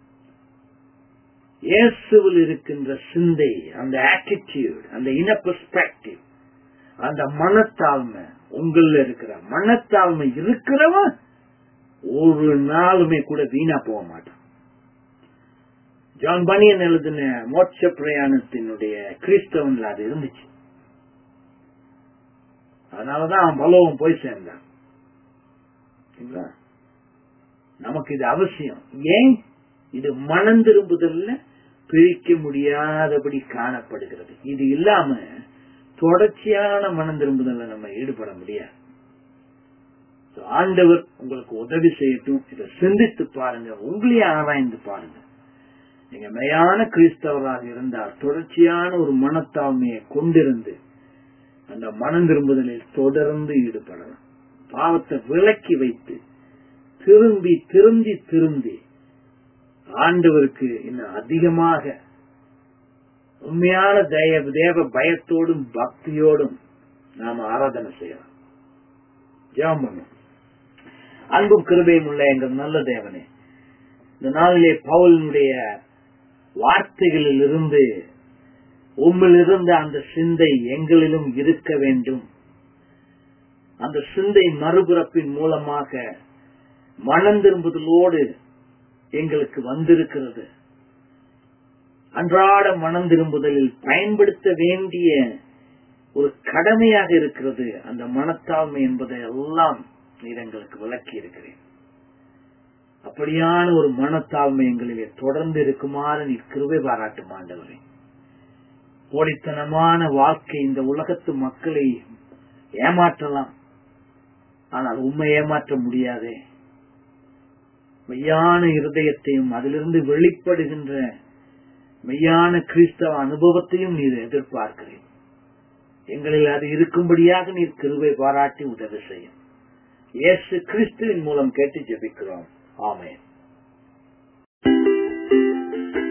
இயேசுவில் இருக்கின்ற சிந்தை அந்த ஆட்டிடியூட் அந்த இன பெர்ஸ்பெக்டிவ் அந்த மனத்தாழ்மை உங்கள இருக்கிற மனத்தாழ்மை இருக்கிறவன் ஒரு நாளுமே கூட வீணா போக மாட்டான் ஜான் பனியன் எழுதின மோட்ச பிரயாணத்தினுடைய கிறிஸ்தவன்ல அது இருந்துச்சு அதனாலதான் அவன் பலவும் போய் சேர்ந்தான் நமக்கு இது அவசியம் ஏன் இது மனம் திரும்புதல்ல பிரிக்க முடியாதபடி காணப்படுகிறது இது இல்லாம தொடர்ச்சியான மனம் திரும்புதல்ல நம்ம ஈடுபட முடியாது ஆண்டவர் உங்களுக்கு உதவி செய்யட்டும் இதை சிந்தித்து பாருங்க உங்களையே ஆராய்ந்து பாருங்க நீங்க மெய்யான கிறிஸ்தவராக இருந்தால் தொடர்ச்சியான ஒரு மனத்தாழ்மையை கொண்டிருந்து அந்த மனம் திரும்புதலில் தொடர்ந்து ஈடுபடலாம் பாவத்தை விலக்கி வைத்து திரும்பி திரும்பி திரும்பி ஆண்டவருக்கு இன்னும் அதிகமாக உண்மையான தேவ தேவ பயத்தோடும் பக்தியோடும் நாம ஆராதனை செய்யலாம் ஜெபம் பண்ணும் அன்பும் கிருபையும் உள்ள எங்கள் நல்ல தேவனே இந்த நாளிலே பவுலினுடைய வார்த்தைகளில் இருந்து உம்மிலிருந்த அந்த சிந்தை எங்களிலும் இருக்க வேண்டும் அந்த சிந்தை மறுபிறப்பின் மூலமாக மனம் திரும்புதலோடு எங்களுக்கு வந்திருக்கிறது அன்றாட மனம் திரும்புதலில் பயன்படுத்த வேண்டிய ஒரு கடமையாக இருக்கிறது அந்த மனத்தாழ்மை என்பதை எல்லாம் நீர் எங்களுக்கு விளக்கி இருக்கிறேன் அப்படியான ஒரு மனத்தாழ்மை எங்களிலே தொடர்ந்து இருக்குமாறு நீ கிருபை பாராட்டும் ஆண்டவரே போலித்தனமான வாழ்க்கை இந்த உலகத்து மக்களை ஏமாற்றலாம் ஆனால் உண்மை ஏமாற்ற முடியாதே மெய்யான இருதயத்தையும் அதிலிருந்து வெளிப்படுகின்ற மெய்யான கிறிஸ்தவ அனுபவத்தையும் நீர் எதிர்பார்க்கிறேன் எங்களில் அது இருக்கும்படியாக நீர் கிருபை பாராட்டி உதவி செய்யும் இயேசு கிறிஸ்துவின் மூலம் கேட்டு ஜெபிக்கிறோம் ஆமென்